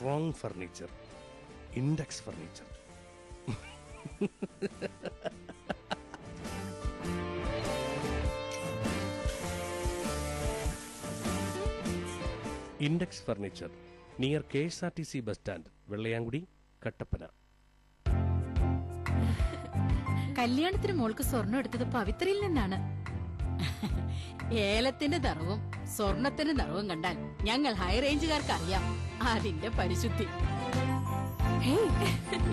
Strong furniture index furniture index furniture near K S R T C bus stand Vellayamkudi Kattappana കല്യാണത്തിന് മോൾക്ക് സ്വർണം എടുത്തത് പവിത്രയിൽ നിന്നാണ് ഏലത്തിന്റെ നിറവും സ്വർണത്തിന്റെ നിറവും കണ്ടാൽ ഞങ്ങൾ ഹൈ റേഞ്ചുകാർക്ക് അറിയാം അതിന്റെ പരിശുദ്ധി ഹേയ്,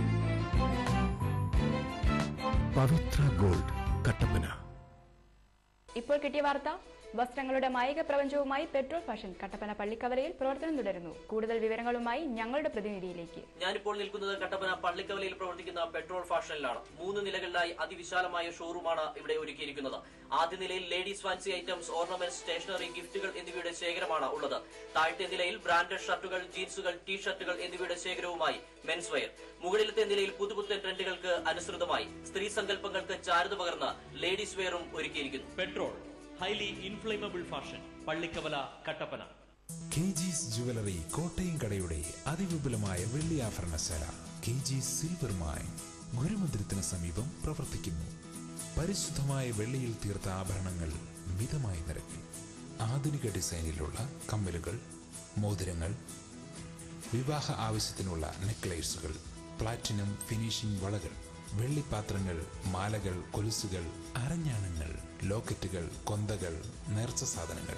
പവിത്ര ഗോൾഡ് കട്ടപ്പന ഇപ്പോൾ കിട്ടിയ വാർത്ത വസ്ത്രങ്ങളുടെ മായിക പ്രപഞ്ചവുമായി പെട്രോൾ ഫാഷൻ കട്ടപ്പന പള്ളിക്കവലയിൽ പ്രവർത്തനം തുടരുന്നു കൂടുതൽ വിവരങ്ങളുമായി ഞങ്ങളുടെ പ്രതിനിധിയിലേക്ക് ഞാനിപ്പോൾ നിൽക്കുന്നത് കട്ടപ്പന പള്ളിക്കവലയിൽ പ്രവർത്തിക്കുന്ന പെട്രോൾ ഫാഷനിലാണ് മൂന്ന് നിലകളിലായി അതിവിശാലമായ ഷോറൂമാണ് ഇവിടെ ഒരുക്കിയിരിക്കുന്നത് ആദ്യ നിലയിൽ ladies fancy items ornaments stationery ഗിഫ്റ്റുകൾ എന്നിവയുടെ ശേഖരമാണ് ഉള്ളത് താഴത്തെ നിലയിൽ ബ്രാൻഡഡ് ഷർട്ടുകൾ ജീൻസുകൾ ടീ ഷർട്ടുകൾ എന്നിവയുടെ ശേഖരവുമായി മെൻസ് വെയർ മുകളിലത്തെ നിലയിൽ പുതുപുത്തൻ ട്രെൻഡുകൾക്ക് അനുസൃതമായി സ്ത്രീ സങ്കല്പങ്ങൾക്ക് ചാരുത പകർന്ന് ലേഡീസ് വെയറും ഒരുക്കിയിരിക്കുന്നു petrol highly inflammable fashion Pallikkavala Kattappana K G's jewellery Kottayam കടയുടെ അതിവിപുലമായ വെള്ളി ആഭരണശാല കെ ജി സിൽവർ മൈൻ ഗുരുമന്ദിരത്തിന് സമീപം പ്രവർത്തിക്കുന്നു പരിശുദ്ധമായ വെള്ളിയിൽ തീർത്ത ആഭരണങ്ങൾ മിതമായ നിരക്കിൽ ആധുനിക ഡിസൈനിലുള്ള കമ്മലുകൾ മോതിരങ്ങൾ വിവാഹ ആവശ്യത്തിനുള്ള നെക്ലേസുകൾ പ്ലാറ്റിനം ഫിനിഷിംഗ് വളകൾ വെള്ളിപ്പാത്രങ്ങൾ മാലകൾ കൊലുസുകൾ അരഞ്ഞാണങ്ങൾ ലോക്കറ്റുകൾ കൊന്തകൾ നേർച്ച സാധനങ്ങൾ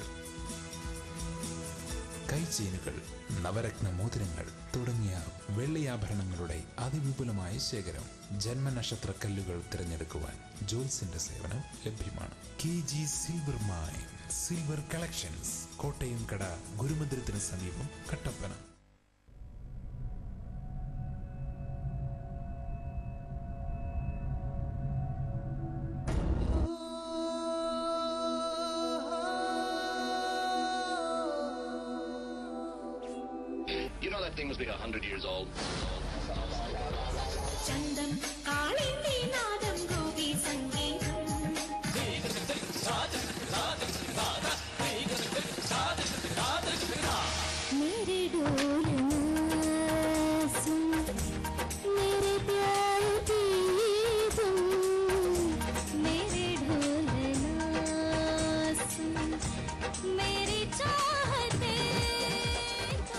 കൈചെയിനുകൾ നവരത്ന മോതിരങ്ങൾ തുടങ്ങിയ വെള്ളിയാഭരണങ്ങളുടെ അതിവിപുലമായ ശേഖരം ജന്മനക്ഷത്ര കല്ലുകൾ തിരഞ്ഞെടുക്കുവാൻ ജോൽസിന്റെ സേവനം ലഭ്യമാണ് K G silver mine silver collections Kottayam കട ഗുരുമന്ദിരത്തിന് സമീപം Kattappana You know that thing must be a hundred years old. ചന്തം കാളിന്റെ നാദം ഗോപി സംഗീതം मेरे डोलना सुन मेरे प्यार की तुम मेरे ढोलना सुन मेरी चाहते का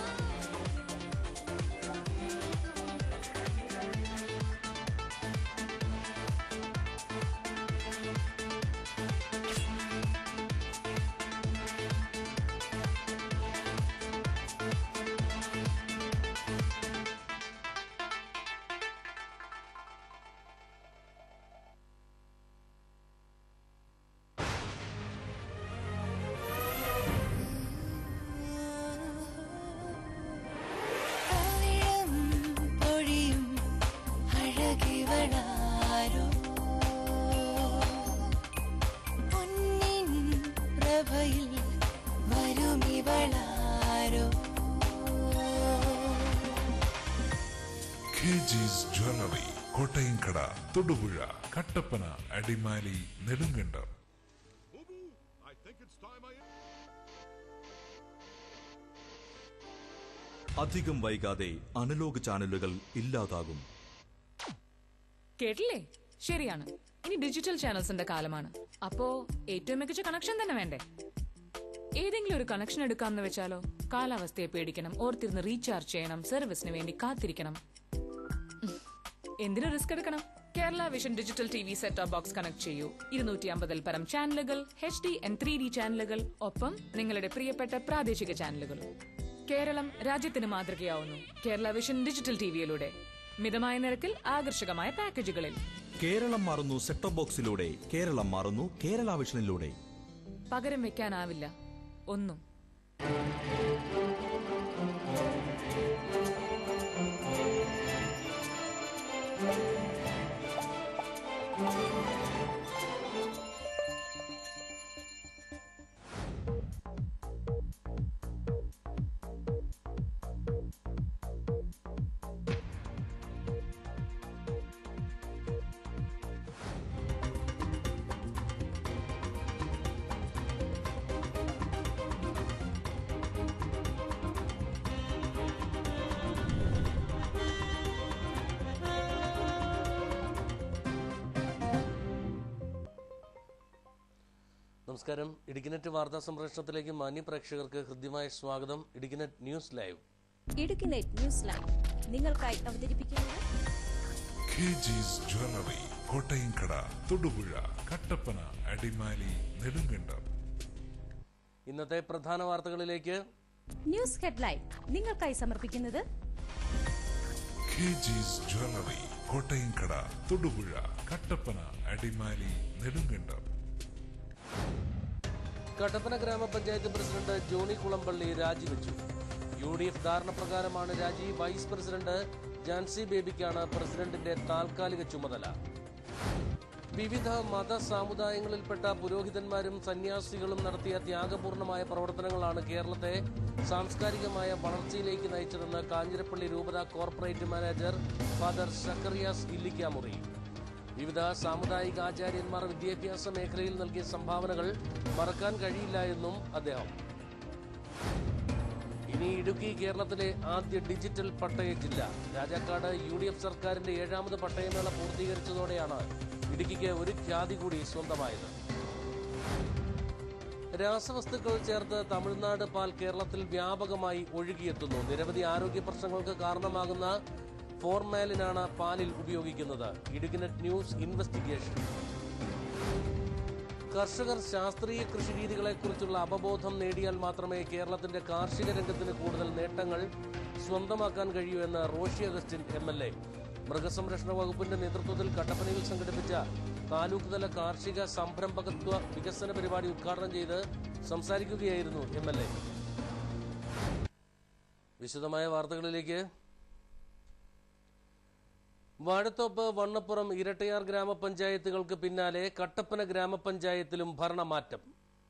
പവിഴം പൊഴിയും അഴകിവളാരോ പൊന്നിൻ പ്രഭയിൽ വരുമിവളാരോ കെ ജീസ് ജ്വല്ലറി കോട്ടയം കട തൊടുപുഴ കട്ടപ്പന അടിമാലി നെടുങ്കണ്ടം അധികം വൈകാതെ അനലോഗ് ചാനലുകൾ ഇല്ലാതാകും കേട്ടില്ലേ ശരിയാണ് ഇനി ഡിജിറ്റൽ ചാനൽസിന്റെ കാലമാണ് അപ്പോ ഏറ്റവും മികച്ച കണക്ഷൻ തന്നെ വേണ്ടേ ഏതെങ്കിലും ഒരു കണക്ഷൻ എടുക്കാമെന്ന് വെച്ചാലോ കാലാവസ്ഥയെ പേടിക്കണം ഓർത്തിരുന്ന് റീചാർജ് ചെയ്യണം സർവീസിന് വേണ്ടി കാത്തിരിക്കണം ഉം. എന്തിനു റിസ്ക് എടുക്കണം Kerala vision digital T V set top box connect ചെയ്യൂ ഇരുന്നൂറ്റി അമ്പതിൽ പരം ചാനലുകൾ H D and three D ചാനലുകൾ ഒപ്പം നിങ്ങളുടെ പ്രിയപ്പെട്ട പ്രാദേശിക ചാനലുകൾ കേരളം രാജ്യത്തിന് മാതൃകയാവുന്നു കേരള വിഷൻ ഡിജിറ്റൽ ടിവിയിലൂടെ മിതമായ നിരക്കിൽ ആകർഷകമായ പാക്കേജുകളിൽ കേരളം മാറുന്നു സെറ്റ് ബോക്സിലൂടെ കേരളം മാറുന്നു കേരള വിഷനിലൂടെ പകരം വെക്കാനാവില്ല ഒന്നും നമസ്കാരം ഇടുക്കിനെറ്റ് വാർത്താ സംപ്രേഷണത്തിലേക്ക് മാന്യ പ്രേക്ഷകർക്ക് ഹൃദ്യമായ സ്വാഗതം Idukki net news live Idukki net news live നിങ്ങൾക്കായി അവതരിപ്പിക്കുന്നത് കെ ജീസ് ജ്വല്ലറി കോട്ടയംകട തൊടുപുഴ കട്ടപ്പന അടിമാലി നെടുങ്കണ്ടം ഇന്നത്തെ പ്രധാന വാർത്തകളിലേക്ക് ന്യൂസ് ഹെഡ്ലൈൻ നിങ്ങൾക്കായി സമർപ്പിക്കുന്നത് കെ ജീസ് ജ്വല്ലറി കോട്ടയംകട തൊടുപുഴ കട്ടപ്പന അടിമാലി നെടുങ്കണ്ടം കട്ടപ്പന ഗ്രാമപഞ്ചായത്ത് പ്രസിഡന്റ് ജോണി കുളമ്പള്ളി രാജിവെച്ചു യു ഡി എഫ് ധാരണപ്രകാരമാണ് രാജി വൈസ് പ്രസിഡന്റ് ജാൻസി ബേബിക്കാണ് പ്രസിഡന്റിന്റെ താൽക്കാലിക ചുമതല വിവിധ മത സാമുദായങ്ങളിൽപ്പെട്ട പുരോഹിതന്മാരും സന്യാസികളും നടത്തിയ ത്യാഗപൂർണമായ പ്രവർത്തനങ്ങളാണ് കേരളത്തെ സാംസ്കാരികമായ വളർച്ചയിലേക്ക് നയിച്ചതെന്ന് കാഞ്ഞിരപ്പള്ളി രൂപത corporate manager father Zacharias Illikkamuri വിവിധ സാമുദായിക ആചാര്യന്മാർ വിദ്യാഭ്യാസ മേഖലയിൽ നൽകിയ സംഭാവനകൾ മറക്കാൻ കഴിയില്ല എന്നും അദ്ദേഹം ഇനി ഇടുക്കി കേരളത്തിലെ ആദ്യ ഡിജിറ്റൽ പട്ടയ ജില്ല രാജാക്കാട് യു ഡി എഫ് സർക്കാരിന്റെ ഏഴാമത് പട്ടയമേള പൂർത്തീകരിച്ചതോടെയാണ് ഇടുക്കിക്ക് ഒരു ഖ്യാതി കൂടി സ്വന്തമായത് രാസവസ്തുക്കൾ ചേർത്ത് തമിഴ്നാട് പാൽ കേരളത്തിൽ വ്യാപകമായി ഒഴുകിയെത്തുന്നു നിരവധി ആരോഗ്യ പ്രശ്നങ്ങൾക്ക് കാരണമാകുന്ന ഫോർമാലിനാണ് പാലിൽ ഉപയോഗിക്കുന്നത് ഇടുക്കിനെറ്റ് ന്യൂസ് ഇൻവെസ്റ്റിഗേഷൻ കർഷകർ ശാസ്ത്രീയ കൃഷിരീതികളെക്കുറിച്ചുള്ള അവബോധം നേടിയാൽ മാത്രമേ കേരളത്തിന്റെ കാർഷിക രംഗത്തിന് കൂടുതൽ നേട്ടങ്ങൾ സ്വന്തമാക്കാൻ കഴിയൂ എന്ന് Roshi Augustine M L A മൃഗസംരക്ഷണ വകുപ്പിന്റെ നേതൃത്വത്തിൽ കട്ടപ്പനയിൽ സംഘടിപ്പിച്ച താലൂക്ക് തല കാർഷിക സംരംഭകത്വ വികസന പരിപാടി ഉദ്ഘാടനം ചെയ്ത് സംസാരിക്കുകയായിരുന്നു എം എൽ എ വിശദമായ വാർത്തകളിലേക്ക് വാഴത്തോപ്പ് വണ്ണപ്പുറം ഇരട്ടയാർ ഗ്രാമപഞ്ചായത്തുകൾക്ക് പിന്നാലെ കട്ടപ്പന ഗ്രാമപഞ്ചായത്തിലും ഭരണമാറ്റം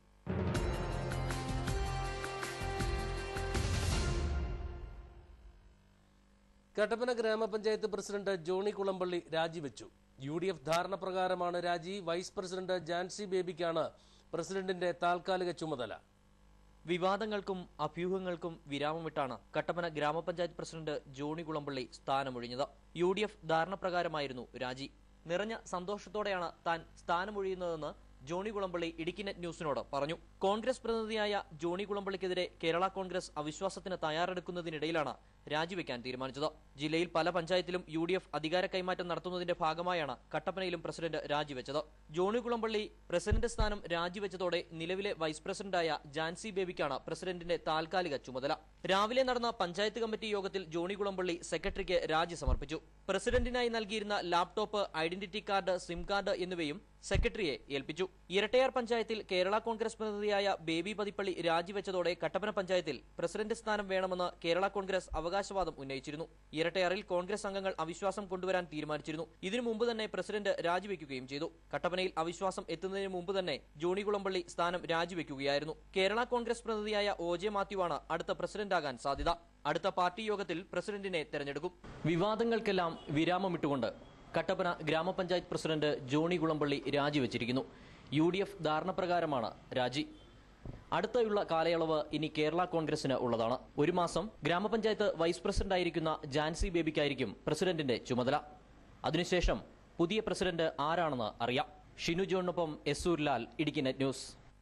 കട്ടപ്പന ഗ്രാമപഞ്ചായത്ത് പ്രസിഡന്റ് ജോണി കുളമ്പള്ളി രാജിവെച്ചു യു ഡി എഫ് ധാരണ പ്രകാരമാണ് രാജി വൈസ് പ്രസിഡന്റ് ജാൻസി ബേബിക്കാണ് പ്രസിഡന്റിന്റെ താൽക്കാലിക ചുമതല വിവാദങ്ങൾക്കും അഭ്യൂഹങ്ങൾക്കും വിരാമമിട്ടാണ് കട്ടപ്പന ഗ്രാമപഞ്ചായത്ത് പ്രസിഡന്റ് ജോണി കുളമ്പള്ളി സ്ഥാനമൊഴിഞ്ഞത് യു ഡി എഫ് ധാരണപ്രകാരമായിരുന്നു രാജി നിറഞ്ഞ സന്തോഷത്തോടെയാണ് താൻ സ്ഥാനമൊഴിയുന്നതെന്ന് ജോണി കുളമ്പള്ളി ഇടുക്കി നെറ്റ് ന്യൂസിനോട് പറഞ്ഞു കോൺഗ്രസ് പ്രതിനിധിയായ ജോണി കുളമ്പള്ളിക്കെതിരെ കേരള കോൺഗ്രസ് അവിശ്വാസത്തിന് തയ്യാറെടുക്കുന്നതിനിടയിലാണ് രാജിവെക്കാൻ തീരുമാനിച്ചത് ജില്ലയിൽ പല പഞ്ചായത്തിലും യു ഡി എഫ് അധികാര കൈമാറ്റം നടത്തുന്നതിന്റെ ഭാഗമായാണ് കട്ടപ്പനയിലും പ്രസിഡന്റ് രാജിവെച്ചത് ജോണി കുളമ്പള്ളി പ്രസിഡന്റ് സ്ഥാനം രാജിവെച്ചതോടെ നിലവിലെ വൈസ് പ്രസിഡന്റായ ജാൻസി ബേബിക്കാണ് പ്രസിഡന്റിന്റെ താൽക്കാലിക ചുമതല രാവിലെ നടന്ന പഞ്ചായത്ത് കമ്മിറ്റി യോഗത്തിൽ ജോണി കുളമ്പള്ളി സെക്രട്ടറിക്ക് രാജി സമർപ്പിച്ചു പ്രസിഡന്റിനായി നൽകിയിരുന്ന laptop identity card SIM card എന്നിവയും സെക്രട്ടറിയെ ഏൽപ്പിച്ചു ഇരട്ടയാർ പഞ്ചായത്തിൽ കേരള കോൺഗ്രസ് പ്രതിനിധിയായ ബേബി പതിപ്പള്ളി രാജിവെച്ചതോടെ കട്ടപ്പന പഞ്ചായത്തിൽ പ്രസിഡന്റ് സ്ഥാനം വേണമെന്ന് കേരള കോൺഗ്രസ് അവകാശവാദം ഉന്നയിച്ചിരുന്നു ഇരട്ടയാറിൽ കോൺഗ്രസ് അംഗങ്ങൾ അവിശ്വാസം കൊണ്ടുവരാൻ തീരുമാനിച്ചിരുന്നു ഇതിനു മുമ്പ് തന്നെ പ്രസിഡന്റ് രാജിവെക്കുകയും ചെയ്തു കട്ടപ്പനയിൽ അവിശ്വാസം എത്തുന്നതിന് മുമ്പ് തന്നെ ജോണി കുളമ്പള്ളി സ്ഥാനം രാജിവെക്കുകയായിരുന്നു കേരള കോൺഗ്രസ് പ്രതിനിധിയായ ഒ ജെ മാത്യുവാണ് അടുത്ത പ്രസിഡന്റാകാൻ സാധ്യത അടുത്ത പാർട്ടി യോഗത്തിൽ പ്രസിഡന്റിനെ തെരഞ്ഞെടുക്കും വിവാദങ്ങൾക്കെല്ലാം വിരാമമിട്ടുകൊണ്ട് കട്ടപ്പന ഗ്രാമപഞ്ചായത്ത് പ്രസിഡന്റ് ജോണി കുളമ്പള്ളി രാജിവെച്ചിരിക്കുന്നു യു ഡി എഫ് ധാരണപ്രകാരമാണ് രാജി അടുത്തുള്ള കാലയളവ് ഇനി കേരള കോൺഗ്രസിന് ഉള്ളതാണ് ഒരു മാസം ഗ്രാമപഞ്ചായത്ത് വൈസ് പ്രസിഡന്റായിരിക്കുന്ന ജാൻസി ബേബിക്കായിരിക്കും പ്രസിഡന്റിന്റെ ചുമതല അതിനുശേഷം പുതിയ പ്രസിഡന്റ് ആരാണെന്ന് അറിയാം ഷിനു ജോണിനൊപ്പം എസൂർലാൽ ഇടുക്കി നെറ്റ് ന്യൂസ്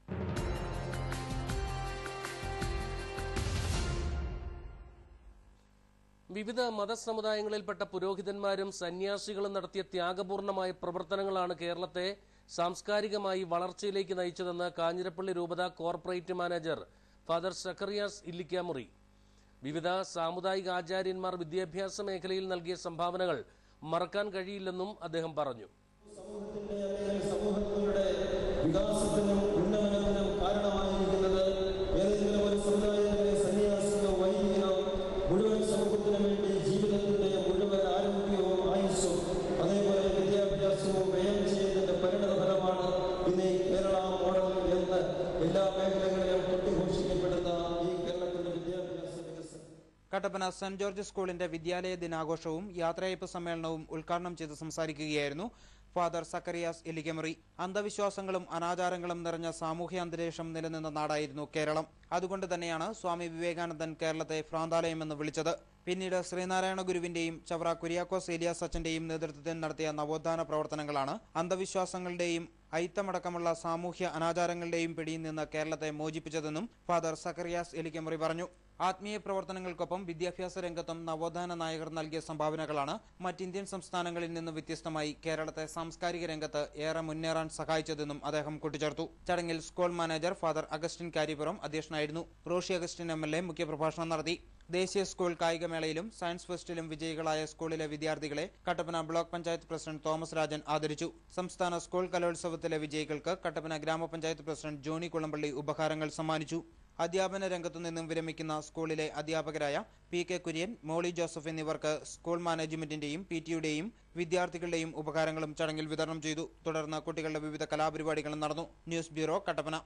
വിവിധ മതസമുദായങ്ങളിൽപ്പെട്ട പുരോഹിതന്മാരും സന്യാസികളും നടത്തിയ ത്യാഗപൂർണമായ പ്രവർത്തനങ്ങളാണ് കേരളത്തെ സാംസ്കാരികമായി വളർച്ചയിലേക്ക് നയിച്ചതെന്ന് കാഞ്ഞിരപ്പള്ളി രൂപത corporate manager father Zacharias Illikkamuri വിവിധ സാമുദായിക ആചാര്യന്മാർ വിദ്യാഭ്യാസ മേഖലയിൽ നൽകിയ സംഭാവനകൾ മറക്കാൻ കഴിയില്ലെന്നും അദ്ദേഹം പറഞ്ഞു സമൂഹങ്ങളുടെ വികാസത്തിനും ഉന്നമനത്തിനും കാരണമായിരിക്കുന്നത് ഏതെങ്കിലും ഒരു സമുദായത്തിലെ സന്യാസിയോ വൈദികനോ മുഴുവൻ സമൂഹത്തിനു വേണ്ടി ജീവിതത്തിന്റെ മുഴുവൻ ആരോഗ്യവും ആയുസ്സും അതേപോലെ വിദ്യാഭ്യാസവും വ്യയം ചെയ്യുന്നതിന്റെ പരിണത ഫലമാണ് ഇന്ന് ഈ കേരള മോഡൽ എന്ന് എല്ലാ മേഖലകളിലും കൊട്ടിഘോഷിക്കപ്പെടുന്ന ഈ കേരളത്തിന്റെ വിദ്യാഭ്യാസ വികസനം കട്ടപ്പന സെന്റ് ജോർജ് സ്കൂളിന്റെ വിദ്യാലയ ദിനാഘോഷവും യാത്രയയപ്പ് സമ്മേളനവും ഉദ്ഘാടനം ചെയ്ത് സംസാരിക്കുകയായിരുന്നു ഫാദർ സക്കറിയാസ് എലിക്കമറി അന്ധവിശ്വാസങ്ങളും അനാചാരങ്ങളും നിറഞ്ഞ സാമൂഹ്യ അന്തരീക്ഷം നിലനിന്ന നാടായിരുന്നു കേരളം അതുകൊണ്ട് തന്നെയാണ് സ്വാമി വിവേകാനന്ദൻ കേരളത്തെ ഭ്രാന്താലയം എന്ന് വിളിച്ചത് പിന്നീട് ശ്രീനാരായണ ഗുരുവിന്റെയും ചവറ കുര്യാക്കോസ് ഏലിയാസ് അച്ഛന്റെയും നേതൃത്വത്തിൽ നടത്തിയ നവോത്ഥാന പ്രവർത്തനങ്ങളാണ് അന്ധവിശ്വാസങ്ങളുടെയും അയിത്തമടക്കമുള്ള സാമൂഹ്യ അനാചാരങ്ങളുടെയും പിടിയിൽ നിന്ന് കേരളത്തെ മോചിപ്പിച്ചതെന്നും ഫാദർ സക്കറിയാസ് എലിക്കമറി പറഞ്ഞു ആത്മീയ പ്രവർത്തനങ്ങൾക്കൊപ്പം വിദ്യാഭ്യാസ രംഗത്തും നവോത്ഥാന നായകർ നൽകിയ സംഭാവനകളാണ് മറ്റിന്ത്യൻ സംസ്ഥാനങ്ങളിൽ നിന്ന് വ്യത്യസ്തമായി കേരളത്തെ സാംസ്കാരിക രംഗത്ത് ഏറെ മുന്നേറാൻ സഹായിച്ചതെന്നും അദ്ദേഹം കൂട്ടിച്ചേർത്തു ചടങ്ങിൽ school manager father Augustine Karipuram അധ്യക്ഷനായിരുന്നു Roshi Augustine M L A മുഖ്യപ്രഭാഷണം നടത്തി ദേശീയ സ്കൂൾ കായികമേളയിലും സയൻസ് ഫെസ്റ്റിലും വിജയികളായ സ്കൂളിലെ വിദ്യാർത്ഥികളെ കട്ടപ്പന ബ്ലോക്ക് പഞ്ചായത്ത് പ്രസിഡന്റ് തോമസ് രാജൻ ആദരിച്ചു സംസ്ഥാന സ്കൂൾ കലോത്സവത്തിലെ വിജയികൾക്ക് കട്ടപ്പന ഗ്രാമപഞ്ചായത്ത് പ്രസിഡന്റ് ജോണി കുളമ്പള്ളി ഉപഹാരങ്ങൾ സമ്മാനിച്ചു അധ്യാപന രംഗത്തു നിന്നും വിരമിക്കുന്ന സ്കൂളിലെ അധ്യാപകരായ പി കെ കുര്യൻ മോളി ജോസഫ് എന്നിവർക്ക് സ്കൂൾ മാനേജ്മെന്റിന്റെയും പി ടിയുടെയും വിദ്യാർത്ഥികളുടെയും ഉപഹാരങ്ങളും ചടങ്ങിൽ വിതരണം ചെയ്തു തുടർന്ന് കുട്ടികളുടെ വിവിധ കലാപരിപാടികളും നടന്നു ന്യൂസ് ബ്യൂറോ കട്ടപ്പന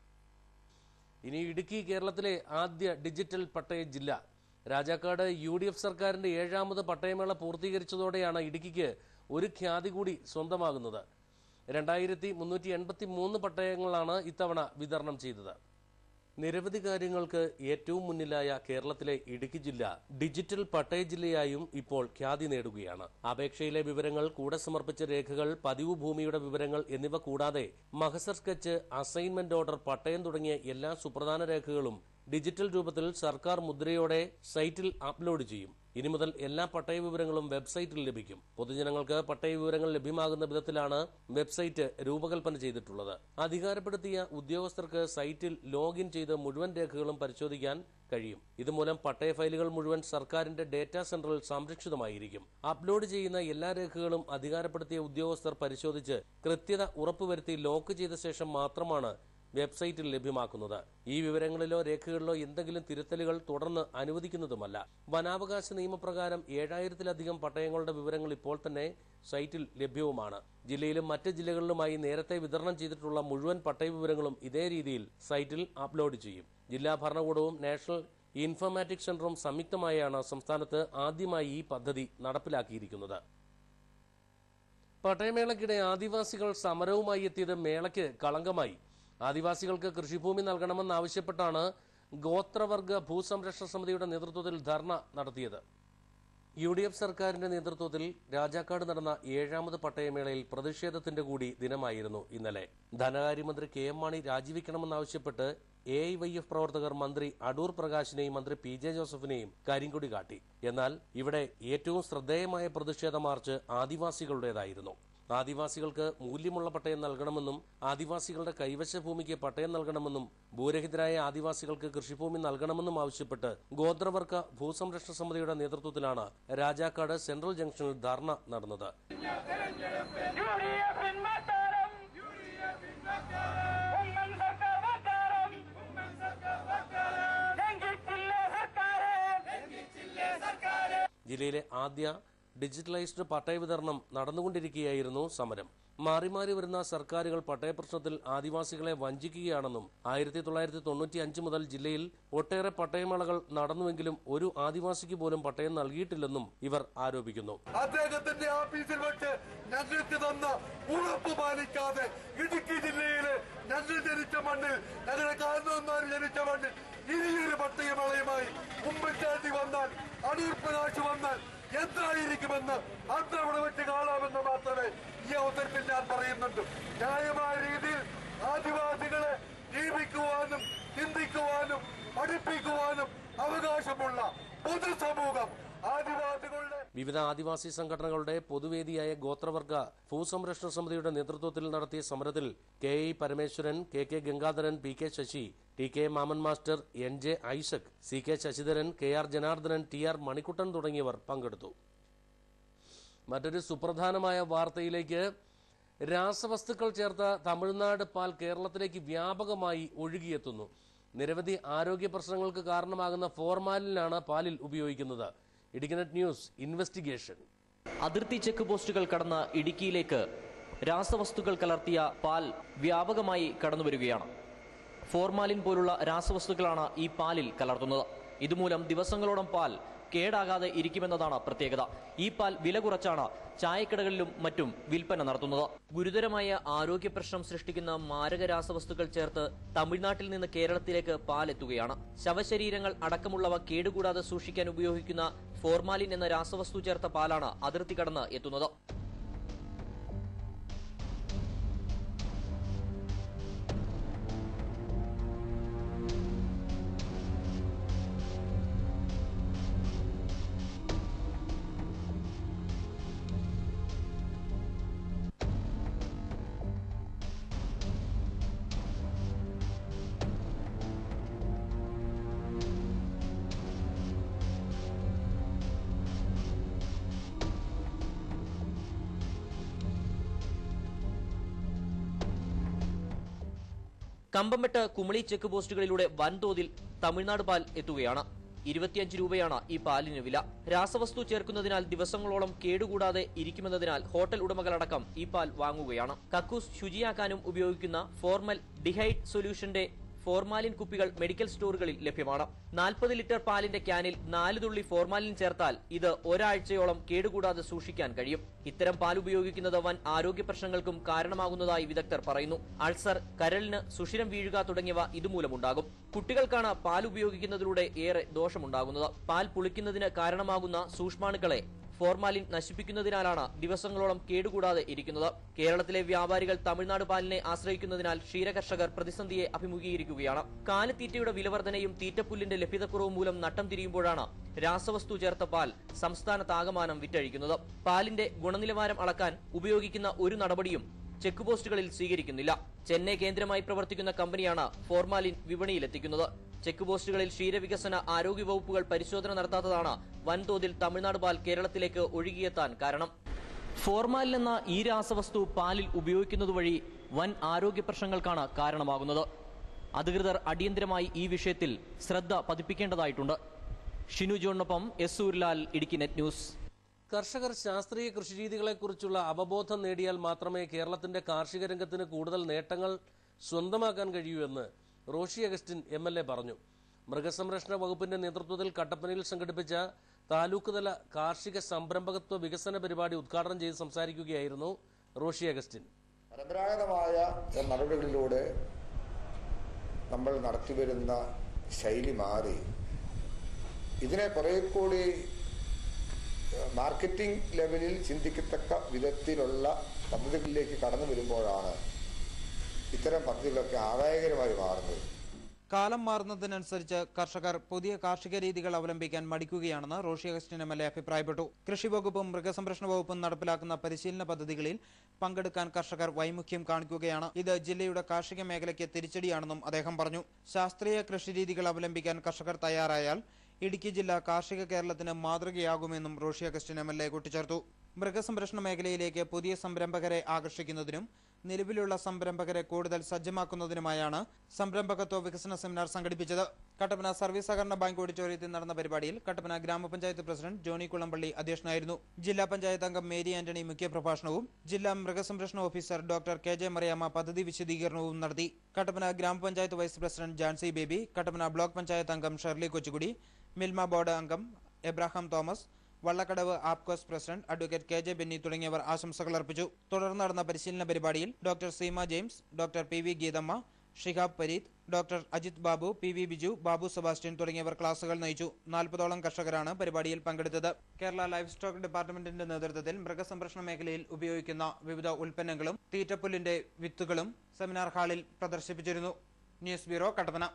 ഇനി ഇടുക്കി കേരളത്തിലെ ആദ്യ ഡിജിറ്റൽ പട്ടയ ജില്ല രാജാക്കാട് യു ഡി എഫ് സർക്കാരിന്റെ ഏഴാമത് പട്ടയമേള പൂർത്തീകരിച്ചതോടെയാണ് ഇടുക്കിക്ക് ഒരു ഖ്യാതി കൂടി സ്വന്തമാകുന്നത് രണ്ടായിരത്തി മുന്നൂറ്റി എൺപത്തി മൂന്ന് പട്ടയങ്ങളാണ് ഇത്തവണ വിതരണം ചെയ്തത് നിരവധി കാര്യങ്ങൾക്ക് ഏറ്റവും മുന്നിലായ കേരളത്തിലെ ഇടുക്കി ജില്ല ഡിജിറ്റൽ പട്ടയ ജില്ലയായും ഇപ്പോൾ ഖ്യാതി നേടുകയാണ് അപേക്ഷയിലെ വിവരങ്ങൾ കൂടെ സമർപ്പിച്ച രേഖകൾ പതിവ് ഭൂമിയുടെ വിവരങ്ങൾ എന്നിവ കൂടാതെ മഹസർ സ്കെച്ച് അസൈൻമെന്റ് ഓർഡർ പട്ടയം തുടങ്ങിയ എല്ലാ സുപ്രധാന രേഖകളും ഡിജിറ്റൽ രൂപത്തിൽ സർക്കാർ മുദ്രയോടെ സൈറ്റിൽ അപ്ലോഡ് ചെയ്യും ഇനി മുതൽ എല്ലാ പട്ടയ വിവരങ്ങളും വെബ്സൈറ്റിൽ ലഭിക്കും പൊതുജനങ്ങൾക്ക് പട്ടയ വിവരങ്ങൾ ലഭ്യമാകുന്ന വിധത്തിലാണ് വെബ്സൈറ്റ് രൂപകൽപ്പന ചെയ്തിട്ടുള്ളത് അധികാരപ്പെടുത്തിയ ഉദ്യോഗസ്ഥർക്ക് സൈറ്റിൽ ലോഗിൻ ചെയ്ത് മുഴുവൻ രേഖകളും പരിശോധിക്കാൻ കഴിയും ഇതുമൂലം പട്ടയ ഫയലുകൾ മുഴുവൻ സർക്കാരിന്റെ ഡേറ്റാ സെന്ററിൽ സംരക്ഷിതമായിരിക്കും അപ്ലോഡ് ചെയ്യുന്ന എല്ലാ രേഖകളും അധികാരപ്പെടുത്തിയ ഉദ്യോഗസ്ഥർ പരിശോധിച്ച് കൃത്യത ഉറപ്പുവരുത്തി ലോക്ക് ചെയ്ത ശേഷം മാത്രമാണ് വെബ്സൈറ്റിൽ ലഭ്യമാക്കുന്നത് ഈ വിവരങ്ങളിലോ രേഖകളിലോ എന്തെങ്കിലും തിരുത്തലുകൾ തുടർന്ന് അനുവദിക്കുന്നതുമല്ല വനാവകാശ നിയമപ്രകാരം ഏഴായിരത്തിലധികം പട്ടയങ്ങളുടെ വിവരങ്ങൾ ഇപ്പോൾ തന്നെ സൈറ്റിൽ ലഭ്യവുമാണ് ജില്ലയിലും മറ്റ് ജില്ലകളിലുമായി നേരത്തെ വിതരണം ചെയ്തിട്ടുള്ള മുഴുവൻ പട്ടയ വിവരങ്ങളും ഇതേ രീതിയിൽ സൈറ്റിൽ അപ്ലോഡ് ചെയ്യും ജില്ലാ ഭരണകൂടവും നാഷണൽ ഇൻഫോർമാറ്റിക് സെന്ററും സംയുക്തമായാണ് സംസ്ഥാനത്ത് ആദ്യമായി ഈ പദ്ധതി നടപ്പിലാക്കിയിരിക്കുന്നത് പട്ടയമേളയ്ക്കിടെ ആദിവാസികൾ സമരവുമായി എത്തിയത് മേളയ്ക്ക് കളങ്കമായി ആദിവാസികൾക്ക് കൃഷിഭൂമി നൽകണമെന്നാവശ്യപ്പെട്ടാണ് ഗോത്രവർഗ ഭൂസംരക്ഷണ സമിതിയുടെ നേതൃത്വത്തിൽ ധർണ നടത്തിയത് യു ഡി എഫ് സർക്കാരിന്റെ നേതൃത്വത്തിൽ രാജാക്കാട് നടന്ന ഏഴാമത് പട്ടയമേളയിൽ പ്രതിഷേധത്തിന്റെ കൂടി ദിനമായിരുന്നു ഇന്നലെ ധനകാര്യമന്ത്രി കെ എം മാണി രാജിവെക്കണമെന്നാവശ്യപ്പെട്ട് എ ഐ വൈ എഫ് പ്രവർത്തകർ മന്ത്രി അടൂർ പ്രകാശിനെയും മന്ത്രി പി ജെ ജോസഫിനെയും കരിങ്കൊടി കാട്ടി എന്നാൽ ഇവിടെ ഏറ്റവും ശ്രദ്ധേയമായ പ്രതിഷേധ മാർച്ച് ആദിവാസികളുടേതായിരുന്നു ആദിവാസികൾക്ക് മൂല്യമുള്ള പട്ടയം നൽകണമെന്നും ആദിവാസികളുടെ കൈവശ ഭൂമിക്ക് പട്ടയം നൽകണമെന്നും ഭൂരഹിതരായ ആദിവാസികൾക്ക് കൃഷിഭൂമി നൽകണമെന്നും ആവശ്യപ്പെട്ട് ഗോത്രവർഗ ഭൂസംരക്ഷണ സമിതിയുടെ നേതൃത്വത്തിലാണ് രാജാക്കാട് സെൻട്രൽ ജംഗ്ഷനിൽ ധർണ നടന്നത് ജില്ലയിലെ ആദ്യ ഡിജിറ്റലൈസ്ഡ് പട്ടയ വിതരണം നടന്നുകൊണ്ടിരിക്കുകയായിരുന്നു സമരം മാറി മാറി വരുന്ന സർക്കാരുകൾ പട്ടയ പ്രശ്നത്തിൽ ആദിവാസികളെ വഞ്ചിക്കുകയാണെന്നും ആയിരത്തി തൊള്ളായിരത്തി തൊണ്ണൂറ്റി അഞ്ച് മുതൽ ജില്ലയിൽ ഒട്ടേറെ പട്ടയമേളകൾ നടന്നുവെങ്കിലും ഒരു ആദിവാസിക്ക് പോലും പട്ടയം നൽകിയിട്ടില്ലെന്നും ഇവർ ആരോപിക്കുന്നു അദ്ദേഹത്തിന്റെ ഓഫീസിൽ വെച്ച് ഞങ്ങൾക്ക് തന്ന ഉറപ്പ് പാലിക്കാതെ ഇടുക്കി ജില്ലയിലെ ഞങ്ങൾ ജനിച്ച മണ്ണിൽ ഞങ്ങളുടെ കാരണവന്മാർ ജനിച്ച മണ്ണിൽ ഇനിയൊരു പട്ടയമേളയുമായി ഉമ്മൻചാണ്ടി വന്നാൽ അടൂർ പ്രകാശ് വന്നാൽ എന്തായിരിക്കുമെന്ന് അന്ന് അവിടെ വെച്ച് കാണാമെന്ന് മാത്രമേ ഈ അവസരത്തിൽ ഞാൻ പറയുന്നുണ്ട് ന്യായമായ രീതിയിൽ ആദിവാസികളെ ജീവിക്കുവാനും ചിന്തിക്കുവാനും പഠിപ്പിക്കുവാനും അവകാശമുള്ള പൊതുസമൂഹം ആദിവാസികളുടെ വിവിധ ആദിവാസി സംഘടനകളുടെ പൊതുവേദിയായ ഗോത്രവർഗ ഭൂസംരക്ഷണ സമിതിയുടെ നേതൃത്വത്തിൽ നടത്തിയ സമരത്തിൽ K E Parameswaran K K Gangadharan P K Sasi T K Mammen master N J Isaac C K Sasidharan K R Janardhanan T R Manikkuttan തുടങ്ങിയവർ പങ്കെടുത്തു മറ്റൊരു സുപ്രധാനമായ വാർത്തയിലേക്ക് രാസവസ്തുക്കൾ ചേർത്ത തമിഴ്നാട് പാൽ കേരളത്തിലേക്ക് വ്യാപകമായി ഒഴുകിയെത്തുന്നു നിരവധി ആരോഗ്യ പ്രശ്നങ്ങൾക്ക് കാരണമാകുന്ന ഫോർമാലിനാണ് പാലിൽ ഉപയോഗിക്കുന്നത് ഇടുക്കിനെറ്റ് ന്യൂസ് ഇൻവെസ്റ്റിഗേഷൻ അതിർത്തി ചെക്ക് പോസ്റ്റുകൾ കടന്ന് ഇടുക്കിയിലേക്ക് രാസവസ്തുക്കൾ കലർത്തിയ പാൽ വ്യാപകമായി കടന്നുവരികയാണ് ഫോർമാലിൻ പോലുള്ള രാസവസ്തുക്കളാണ് ഈ പാലിൽ കലർത്തുന്നത് ഇതുമൂലം ദിവസങ്ങളോളം പാൽ കേടാകാതെ ഇരിക്കുമെന്നതാണ് പ്രത്യേകത ഈ പാൽ വില കുറച്ചാണ് ചായക്കടകളിലും മറ്റും വിൽപ്പന നടത്തുന്നത് ഗുരുതരമായ ആരോഗ്യ പ്രശ്നം സൃഷ്ടിക്കുന്ന മാരക രാസവസ്തുക്കൾ ചേർത്ത് തമിഴ്നാട്ടിൽ നിന്ന് കേരളത്തിലേക്ക് പാൽ എത്തുകയാണ് ശവശരീരങ്ങൾ അടക്കമുള്ളവ കേടുകൂടാതെ സൂക്ഷിക്കാൻ ഉപയോഗിക്കുന്ന ഫോർമാലിൻ എന്ന രാസവസ്തു ചേർത്ത പാലാണ് അതിർത്തി കടന്ന് എത്തുന്നത് കമ്പംമെട്ട് കുമളി ചെക്ക് പോസ്റ്റുകളിലൂടെ വൻതോതിൽ തമിഴ്നാട് പാൽ എത്തുകയാണ് ഇരുപത്തിയഞ്ച് രൂപയാണ് ഈ പാലിന് വില രാസവസ്തു ചേർക്കുന്നതിനാൽ ദിവസങ്ങളോളം കേടുകൂടാതെ ഇരിക്കുമെന്നതിനാൽ ഹോട്ടൽ ഉടമകളടക്കം ഈ പാൽ വാങ്ങുകയാണ് കക്കൂസ് ശുചിയാക്കാനും ഉപയോഗിക്കുന്ന ഫോർമൽ ഡിഹൈഡ് സൊല്യൂഷന്റെ ഫോർമാലിൻ കുപ്പികൾ മെഡിക്കൽ സ്റ്റോറുകളിൽ ലഭ്യമാണ് നാൽപ്പത് ലിറ്റർ പാലിന്റെ ക്യാനിൽ നാല് തുള്ളി ഫോർമാലിൻ ചേർത്താൽ ഇത് ഒരാഴ്ചയോളം കേടുകൂടാതെ സൂക്ഷിക്കാൻ കഴിയും ഇത്തരം പാൽ ഉപയോഗിക്കുന്നത് വൻ ആരോഗ്യ പ്രശ്നങ്ങൾക്കും കാരണമാകുന്നതായി വിദഗ്ധർ പറയുന്നു അൾസർ കരളിന് സുഷിരം വീഴുക തുടങ്ങിയവ ഇതുമൂലമുണ്ടാകും കുട്ടികൾക്കാണ് പാൽ ഉപയോഗിക്കുന്നതിലൂടെ ഏറെ ദോഷമുണ്ടാകുന്നത് പാൽ പുളിക്കുന്നതിന് കാരണമാകുന്ന സൂക്ഷ്മാണുക്കളെ ഫോർമാലിൻ നശിപ്പിക്കുന്നതിനാലാണ് ദിവസങ്ങളോളം കേടുകൂടാതെ ഇരിക്കുന്നത് കേരളത്തിലെ വ്യാപാരികൾ തമിഴ്നാട് പാലിനെ ആശ്രയിക്കുന്നതിനാൽ ക്ഷീരകർഷകർ പ്രതിസന്ധിയെ അഭിമുഖീകരിക്കുകയാണ് കാലിത്തീറ്റയുടെ വിലവർധനയും തീറ്റപ്പുല്ലിന്റെ ലഭ്യതക്കുറവും മൂലം നട്ടം തിരിയുമ്പോഴാണ് രാസവസ്തു ചേർത്ത പാൽ സംസ്ഥാനത്താകമാനം വിറ്റഴിക്കുന്നത് പാലിന്റെ ഗുണനിലവാരം അളക്കാൻ ഉപയോഗിക്കുന്ന ഒരു നടപടിയും ചെക്ക് പോസ്റ്റുകളിൽ സ്വീകരിക്കുന്നില്ല ചെന്നൈ കേന്ദ്രമായി പ്രവർത്തിക്കുന്ന കമ്പനിയാണ് ഫോർമാലിൻ വിപണിയിലെത്തിക്കുന്നത് ചെക്ക് പോസ്റ്റുകളിൽ ക്ഷീരവികസന ആരോഗ്യ വകുപ്പുകൾ പരിശോധന നടത്താത്തതാണ് വൻതോതിൽ തമിഴ്നാട് പാൽ കേരളത്തിലേക്ക് ഒഴുകിയെത്താൻ കാരണം ഫോർമാലിൻ എന്ന ഈ രാസവസ്തു പാലിൽ ഉപയോഗിക്കുന്നത് വഴി വൻ ആരോഗ്യ പ്രശ്നങ്ങൾക്കാണ് കാരണമാകുന്നത് അധികൃതർ അടിയന്തരമായി ഈ വിഷയത്തിൽ ശ്രദ്ധ പതിപ്പിക്കേണ്ടതായിട്ടുണ്ട് ഷിനു ജോണിനൊപ്പം S Surlal Idukki net news കർഷകർ ശാസ്ത്രീയ കൃഷിരീതികളെക്കുറിച്ചുള്ള അവബോധം നേടിയാൽ മാത്രമേ കേരളത്തിന്റെ കാർഷിക രംഗത്തിന് കൂടുതൽ നേട്ടങ്ങൾ സ്വന്തമാക്കാൻ കഴിയൂ എന്ന് Roshi Augustine M L A പറഞ്ഞു മൃഗസംരക്ഷണ വകുപ്പിന്റെ നേതൃത്വത്തിൽ കട്ടപ്പനയിൽ സംഘടിപ്പിച്ച താലൂക്ക് തല കാർഷിക സംരംഭകത്വ വികസന പരിപാടി ഉദ്ഘാടനം ചെയ്ത് സംസാരിക്കുകയായിരുന്നു റോഷി അഗസ്റ്റിൻ പരമ്പരാഗതമായ നടപടികളിലൂടെ നമ്മൾ നടത്തിവരുന്ന ശൈലി മാറി ഇതിനെ കുറെ കൂടി മാർക്കറ്റിംഗ് ലെവലിൽ ചിന്തിക്കത്തക്ക വിധത്തിലുള്ള പദ്ധതികളിലേക്ക് കടന്നു വരുമ്പോഴാണ് ഇത്തരം പദ്ധതികളൊക്കെ ആദായകരമായി മാറുന്നത് കാലം മാറുന്നതിനനുസരിച്ച് കർഷകർ പുതിയ കാർഷിക രീതികൾ അവലംബിക്കാൻ മടിക്കുകയാണെന്ന് Roshi Augustine M L A അഭിപ്രായപ്പെട്ടു കൃഷി വകുപ്പും മൃഗസംരക്ഷണ വകുപ്പും നടപ്പിലാക്കുന്ന പരിശീലന പദ്ധതികളിൽ പങ്കെടുക്കാൻ കർഷകർ വൈമുഖ്യം കാണിക്കുകയാണ് ഇത് ജില്ലയുടെ കാർഷിക മേഖലയ്ക്ക് തിരിച്ചടിയാണെന്നും അദ്ദേഹം പറഞ്ഞു ശാസ്ത്രീയ കൃഷിരീതികൾ അവലംബിക്കാൻ കർഷകർ തയ്യാറായാൽ ഇടുക്കി ജില്ല കാർഷിക കേരളത്തിന് മാതൃകയാകുമെന്നും Roshi Augustine M L A കൂട്ടിച്ചേർത്തു മൃഗസംരക്ഷണ മേഖലയിലേക്ക് പുതിയ സംരംഭകരെ ആകർഷിക്കുന്നതിനും നിലവിലുള്ള സംരംഭകരെ കൂടുതൽ സജ്ജമാക്കുന്നതിനുമായാണ് സംരംഭകത്വ വികസന സെമിനാർ സംഘടിപ്പിച്ചത് കട്ടപ്പന സർവീസ് സഹകരണ ബാങ്ക് ഓഡിറ്റോറിയത്തിൽ നടന്ന പരിപാടിയിൽ കട്ടപ്പന ഗ്രാമപഞ്ചായത്ത് പ്രസിഡന്റ് ജോണി കുളമ്പള്ളി അധ്യക്ഷനായിരുന്നു ജില്ലാ പഞ്ചായത്ത് അംഗം മേരി ആന്റണി മുഖ്യപ്രഭാഷണവും ജില്ലാ മൃഗസംരക്ഷണ officer doctor K J Mariamma പദ്ധതി വിശദീകരണവും നടത്തി കട്ടപ്പന ഗ്രാമപഞ്ചായത്ത് vice president Jancy Baby Kattappana block panchayat അംഗം ഷെർലി കൊച്ചുകുടി മിൽമ ബോർഡ് അംഗം Abraham Thomas Vallakkadavu Apcos president advocate K J Benny തുടങ്ങിയവർ ആശംസകൾ അർപ്പിച്ചു തുടർന്ന് നടന്ന പരിശീലന പരിപാടിയിൽ doctor Seema James doctor P V Geethamma Shihab Pareeth doctor Ajith Babu P V Biju Babu Sebastian തുടങ്ങിയവർ ക്ലാസുകൾ നയിച്ചു നാൽപ്പതോളം കർഷകരാണ് പരിപാടിയിൽ പങ്കെടുത്തത് കേരള ലൈഫ് സ്റ്റോക്ക് ഡിപ്പാർട്ട്മെന്റിന്റെ നേതൃത്വത്തിൽ മൃഗസംരക്ഷണ മേഖലയിൽ ഉപയോഗിക്കുന്ന വിവിധ ഉൽപ്പന്നങ്ങളും തീറ്റപ്പുല്ലിന്റെ വിത്തുകളും സെമിനാർ ഹാളിൽ പ്രദർശിപ്പിച്ചിരുന്നു ന്യൂസ് ബ്യൂറോ കട്ടപ്പന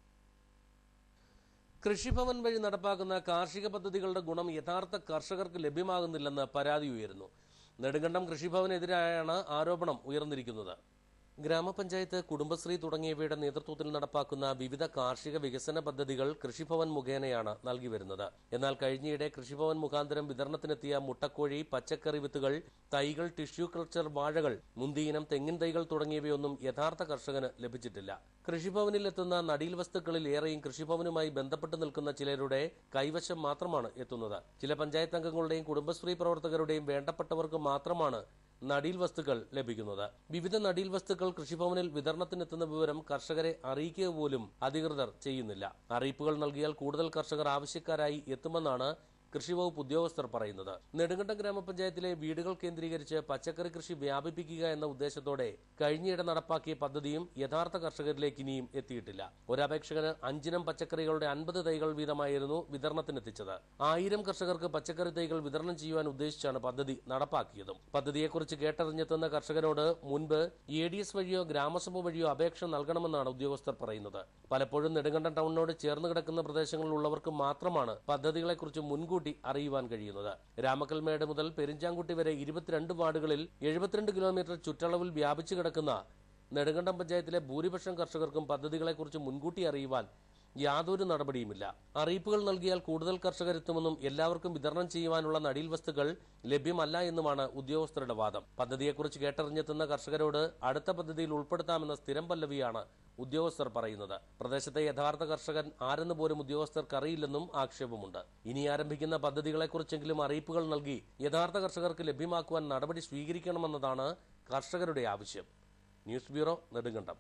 കൃഷിഭവൻ വഴി നടപ്പാക്കുന്ന കാർഷിക പദ്ധതികളുടെ ഗുണം യഥാർത്ഥ കർഷകർക്ക് ലഭ്യമാകുന്നില്ലെന്ന് പരാതി ഉയരുന്നു നെടുങ്കണ്ടം കൃഷിഭവനെതിരായാണ് ആരോപണം ഉയർന്നിരിക്കുന്നത് ഗ്രാമപഞ്ചായത്ത് കുടുംബശ്രീ തുടങ്ങിയവയുടെ നേതൃത്വത്തിൽ നടപ്പാക്കുന്ന വിവിധ കാർഷിക വികസന പദ്ധതികൾ കൃഷിഭവൻ മുഖേനയാണ് നൽകി വരുന്നത് എന്നാൽ കഴിഞ്ഞയിടെ കൃഷിഭവൻ മുഖാന്തരം വിതരണത്തിനെത്തിയ മുട്ടക്കോഴി പച്ചക്കറി വിത്തുകൾ തൈകൾ ടിഷ്യൂ കൾച്ചർ വാഴകൾ മുന്തിയിനം തെങ്ങിൻ തൈകൾ തുടങ്ങിയവയൊന്നും യഥാർത്ഥ കർഷകന് ലഭിച്ചിട്ടില്ല കൃഷിഭവനിൽ എത്തുന്ന നടീൽ വസ്തുക്കളിൽ ഏറെയും കൃഷിഭവനുമായി ബന്ധപ്പെട്ട് നിൽക്കുന്ന ചിലരുടെ കൈവശം മാത്രമാണ് എത്തുന്നത് ചില പഞ്ചായത്ത് അംഗങ്ങളുടെയും കുടുംബശ്രീ പ്രവർത്തകരുടെയും വേണ്ടപ്പെട്ടവർക്ക് മാത്രമാണ് നടീൽ വസ്തുക്കൾ ലഭിക്കുന്നത് വിവിധ നടീൽ വസ്തുക്കൾ കൃഷിഭവനിൽ വിതരണത്തിനെത്തുന്ന വിവരം കർഷകരെ അറിയിക്കുക പോലും അധികൃതർ ചെയ്യുന്നില്ല അറിയിപ്പുകൾ നൽകിയാൽ കൂടുതൽ കർഷകർ ആവശ്യക്കാരായി എത്തുമെന്നാണ് കൃഷിവകുപ്പ് ഉദ്യോഗസ്ഥർ പറയുന്നത് നെടുങ്കണ്ടം ഗ്രാമപഞ്ചായത്തിലെ വീടുകൾ കേന്ദ്രീകരിച്ച് പച്ചക്കറി കൃഷി വ്യാപിപ്പിക്കുക എന്ന ഉദ്ദേശത്തോടെ കഴിഞ്ഞയിടെ നടപ്പാക്കിയ പദ്ധതിയും യഥാർത്ഥ കർഷകരിലേക്ക് ഇനിയും എത്തിയിട്ടില്ല ഒരപേക്ഷകന് അഞ്ചിനം പച്ചക്കറികളുടെ അൻപത് തൈകൾ വീതമായിരുന്നു വിതരണത്തിനെത്തിച്ചത് ആയിരം കർഷകർക്ക് പച്ചക്കറി തൈകൾ വിതരണം ചെയ്യുവാൻ ഉദ്ദേശിച്ചാണ് പദ്ധതി നടപ്പാക്കിയതും പദ്ധതിയെക്കുറിച്ച് കേട്ടറിഞ്ഞെത്തുന്ന കർഷകനോട് മുൻപ് എ ഡി എസ് വഴിയോ ഗ്രാമസഭ വഴിയോ അപേക്ഷ നൽകണമെന്നാണ് ഉദ്യോഗസ്ഥർ പറയുന്നത് പലപ്പോഴും നെടുങ്കണ്ടം ടൗണിനോട് ചേർന്ന് കിടക്കുന്ന പ്രദേശങ്ങളിലുള്ളവർക്ക് മാത്രമാണ് പദ്ധതികളെക്കുറിച്ച് മുൻകൂട്ടി അറിയുവാൻ കഴിയുന്നത് രാമക്കൽമേട് മുതൽ പെരിഞ്ചാങ്കുട്ടി വരെ ഇരുപത്തിരണ്ട് വാർഡുകളിൽ എഴുപത്തിരണ്ട് കിലോമീറ്റർ ചുറ്റളവിൽ വ്യാപിച്ചു കിടക്കുന്ന നെടുങ്കണ്ടം പഞ്ചായത്തിലെ ഭൂരിപക്ഷം കർഷകർക്കും പദ്ധതികളെക്കുറിച്ച് മുൻകൂട്ടി അറിയുവാൻ യാതൊരു നടപടിയുമില്ല അറിയിപ്പുകൾ നൽകിയാൽ കൂടുതൽ കർഷകരെത്തുമെന്നും എല്ലാവർക്കും വിതരണം ചെയ്യുവാനുള്ള നടീൽ വസ്തുക്കൾ ലഭ്യമല്ല എന്നുമാണ് ഉദ്യോഗസ്ഥരുടെ വാദം പദ്ധതിയെക്കുറിച്ച് കേട്ടറിഞ്ഞെത്തുന്ന കർഷകരോട് അടുത്ത പദ്ധതിയിൽ ഉൾപ്പെടുത്താമെന്ന സ്ഥിരം പല്ലവിയാണ് ഉദ്യോഗസ്ഥർ പറയുന്നത് പ്രദേശത്തെ യഥാർത്ഥ കർഷകൻ ആരെന്ന് പോലും ഉദ്യോഗസ്ഥർക്ക് അറിയില്ലെന്നും ആക്ഷേപമുണ്ട് ഇനി ആരംഭിക്കുന്ന പദ്ധതികളെക്കുറിച്ചെങ്കിലും അറിയിപ്പുകൾ നൽകി യഥാർത്ഥ കർഷകർക്ക് ലഭ്യമാക്കുവാൻ നടപടി സ്വീകരിക്കണമെന്നതാണ് കർഷകരുടെ ആവശ്യം ന്യൂസ് ബ്യൂറോ നെടുങ്കണ്ടം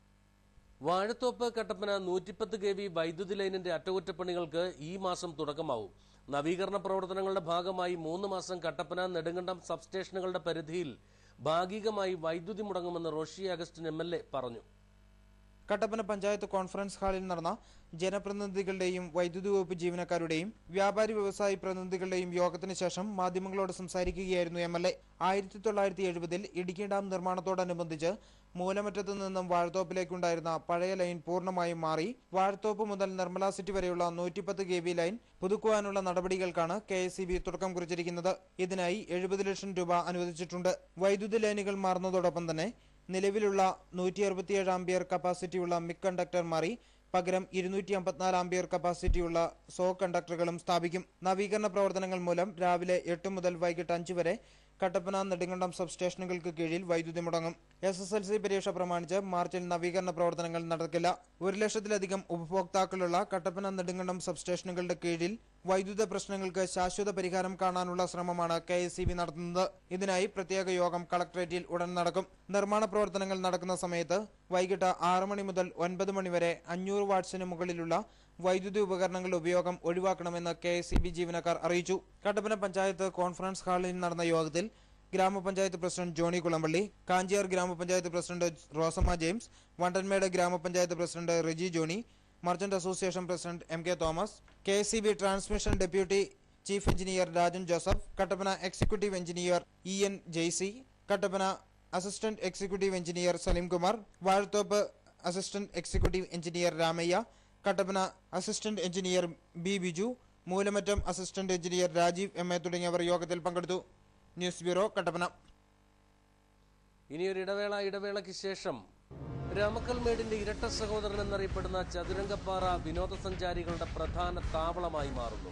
വാഴത്തോപ്പ് കട്ടപ്പന നൂറ്റിപ്പത്ത് കെ വി വൈദ്യുതി ലൈനിന്റെ അറ്റകുറ്റപ്പണികൾക്ക് ഈ മാസം തുടക്കമാവും നവീകരണ പ്രവർത്തനങ്ങളുടെ ഭാഗമായി മൂന്ന് മാസം കട്ടപ്പന നെടുങ്കണ്ടം സബ്സ്റ്റേഷനുകളുടെ പരിധിയിൽ ഭാഗികമായി വൈദ്യുതി മുടങ്ങുമെന്ന് Roshi Augustine M L A പറഞ്ഞു കട്ടപ്പന പഞ്ചായത്ത് കോൺഫറൻസ് ഹാളിൽ നടന്ന ജനപ്രതിനിധികളുടെയും വൈദ്യുതി വകുപ്പ് ജീവനക്കാരുടെയും വ്യാപാരി വ്യവസായി പ്രതിനിധികളുടെയും യോഗത്തിന് ശേഷം മാധ്യമങ്ങളോട് സംസാരിക്കുകയായിരുന്നു എം എൽ എ ആയിരത്തി തൊള്ളായിരത്തി എഴുപതിൽ ഇടുക്കി ഡാം നിർമ്മാണത്തോടനുബന്ധിച്ച് മൂലമറ്റത്തു നിന്നും വാഴത്തോപ്പിലേക്കുണ്ടായിരുന്ന പഴയ ലൈൻ പൂർണ്ണമായും മാറി വാഴത്തോപ്പ് മുതൽ നിർമ്മല സിറ്റി വരെയുള്ള നൂറ്റിപ്പത്ത് കെ വി ലൈൻ പുതുക്കുവാനുള്ള നടപടികൾക്കാണ് കെ എസ് സി ബി തുടക്കം കുറിച്ചിരിക്കുന്നത് ഇതിനായി എഴുപത് ലക്ഷം രൂപ അനുവദിച്ചിട്ടുണ്ട് വൈദ്യുതി ലൈനുകൾ മാറുന്നതോടൊപ്പം തന്നെ നിലവിലുള്ള നൂറ്റി അറുപത്തിയേഴ് ആംബിയർ കപ്പാസിറ്റിയുള്ള മിക് കണ്ടക്ടർ മാറി പകരം ഇരുന്നൂറ്റി അമ്പത്തിനാല് ആംബിയർ കപ്പാസിറ്റിയുള്ള സോ കണ്ടക്ടറുകളും സ്ഥാപിക്കും നവീകരണ പ്രവർത്തനങ്ങൾ മൂലം രാവിലെ എട്ട് മുതൽ വൈകിട്ട് അഞ്ച് വരെ കട്ടപ്പന നെടുങ്കണ്ടം സബ്സ്റ്റേഷനുകൾക്ക് കീഴിൽ വൈദ്യുതി മുടങ്ങും എസ് എസ് എൽ സി പരീക്ഷ പ്രമാണിച്ച് മാർച്ചിൽ നവീകരണ പ്രവർത്തനങ്ങൾ നടക്കില്ല ഒരു ലക്ഷത്തിലധികം ഉപഭോക്താക്കളുള്ള കട്ടപ്പന നെടുങ്കണ്ടം സബ്സ്റ്റേഷനുകളുടെ കീഴിൽ വൈദ്യുത പ്രശ്നങ്ങൾക്ക് ശാശ്വത പരിഹാരം കാണാനുള്ള ശ്രമമാണ് കെ എസ് സി ബി നടത്തുന്നത് ഇതിനായി പ്രത്യേക യോഗം കളക്ടറേറ്റിൽ ഉടൻ നടക്കും നിർമ്മാണ പ്രവർത്തനങ്ങൾ നടക്കുന്ന സമയത്ത് വൈകിട്ട് ആറ് മണി മുതൽ ഒൻപത് മണി വരെ അഞ്ഞൂറ് വാട്ട്സിന് മുകളിലുള്ള വൈദ്യുതി ഉപകരണങ്ങളുടെ ഉപയോഗം ഒഴിവാക്കണമെന്ന് കെ എസ് സി ബി ജീവനക്കാർ അറിയിച്ചു കട്ടപ്പന പഞ്ചായത്ത് കോൺഫറൻസ് ഹാളിൽ നടന്ന യോഗത്തിൽ ഗ്രാമപഞ്ചായത്ത് പ്രസിഡന്റ് ജോണി കുളമ്പള്ളി കാഞ്ചിയാർ ഗ്രാമപഞ്ചായത്ത് പ്രസിഡന്റ് റോസമ്മ ജെയിംസ് വണ്ടൻമേട് ഗ്രാമപഞ്ചായത്ത് president Riji Johny merchant association president M K Thomas K S C B transmission deputy chief engineer Rajan Joseph Kattappana executive engineer E N Jaicy Kattappana assistant executive engineer Salimkumar Vazhathoppu assistant executive engineer Ramayya Kattappana assistant engineer B Biju Moolamattam assistant engineer Rajeev M A തുടങ്ങിയവർ യോഗത്തിൽ പങ്കെടുത്തു news bureau Kattappana ഇനിയൊരു ഇടവേള ഇടവേളയ്ക്ക് ശേഷം രാമക്കൽമേടിന്റെ ഇരട്ട സഹോദരൻ എന്നറിയപ്പെടുന്ന ചതുരംഗപ്പാറ വിനോദസഞ്ചാരികളുടെ പ്രധാന താവളമായി മാറുന്നു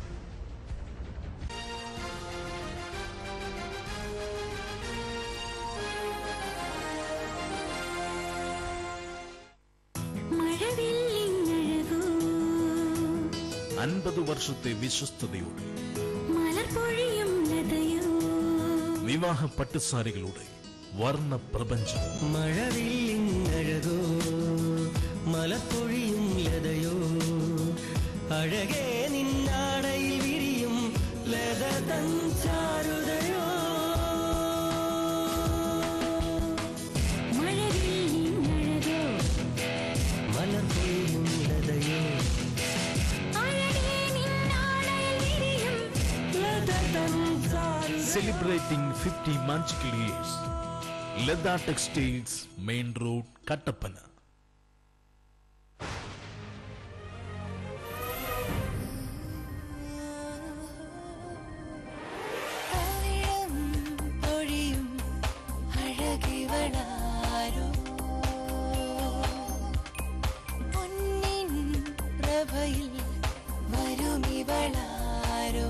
അൻപത് വർഷത്തെ വിശ്വസ്തയോടെ മലർപ്പൊഴിയും ലതയോ വിവാഹ പട്ടുസാരികളുടെ വർണ്ണ പ്രപഞ്ചം മഴവില്ലിങ്ങഴകോ മലപ്പൊഴിയും ലതയോ അഴകേ നിന്നാടയിൽ വിരിയും ലത തഞ്ചാരുതയോ മഴവില്ലിങ്ങഴകോ മലപ്പൊഴിയും ലതയോ അഴകേ നിന്നാടയിൽ വിരിയും ലത തഞ്ചാരുതയോ celebrating fifty magical years Latha textiles main road Kattappana പവിഴം പൊഴിയും അഴകിവളാരോ പൊന്നിൻ പ്രഭയിൽ വരുമിവളാരോ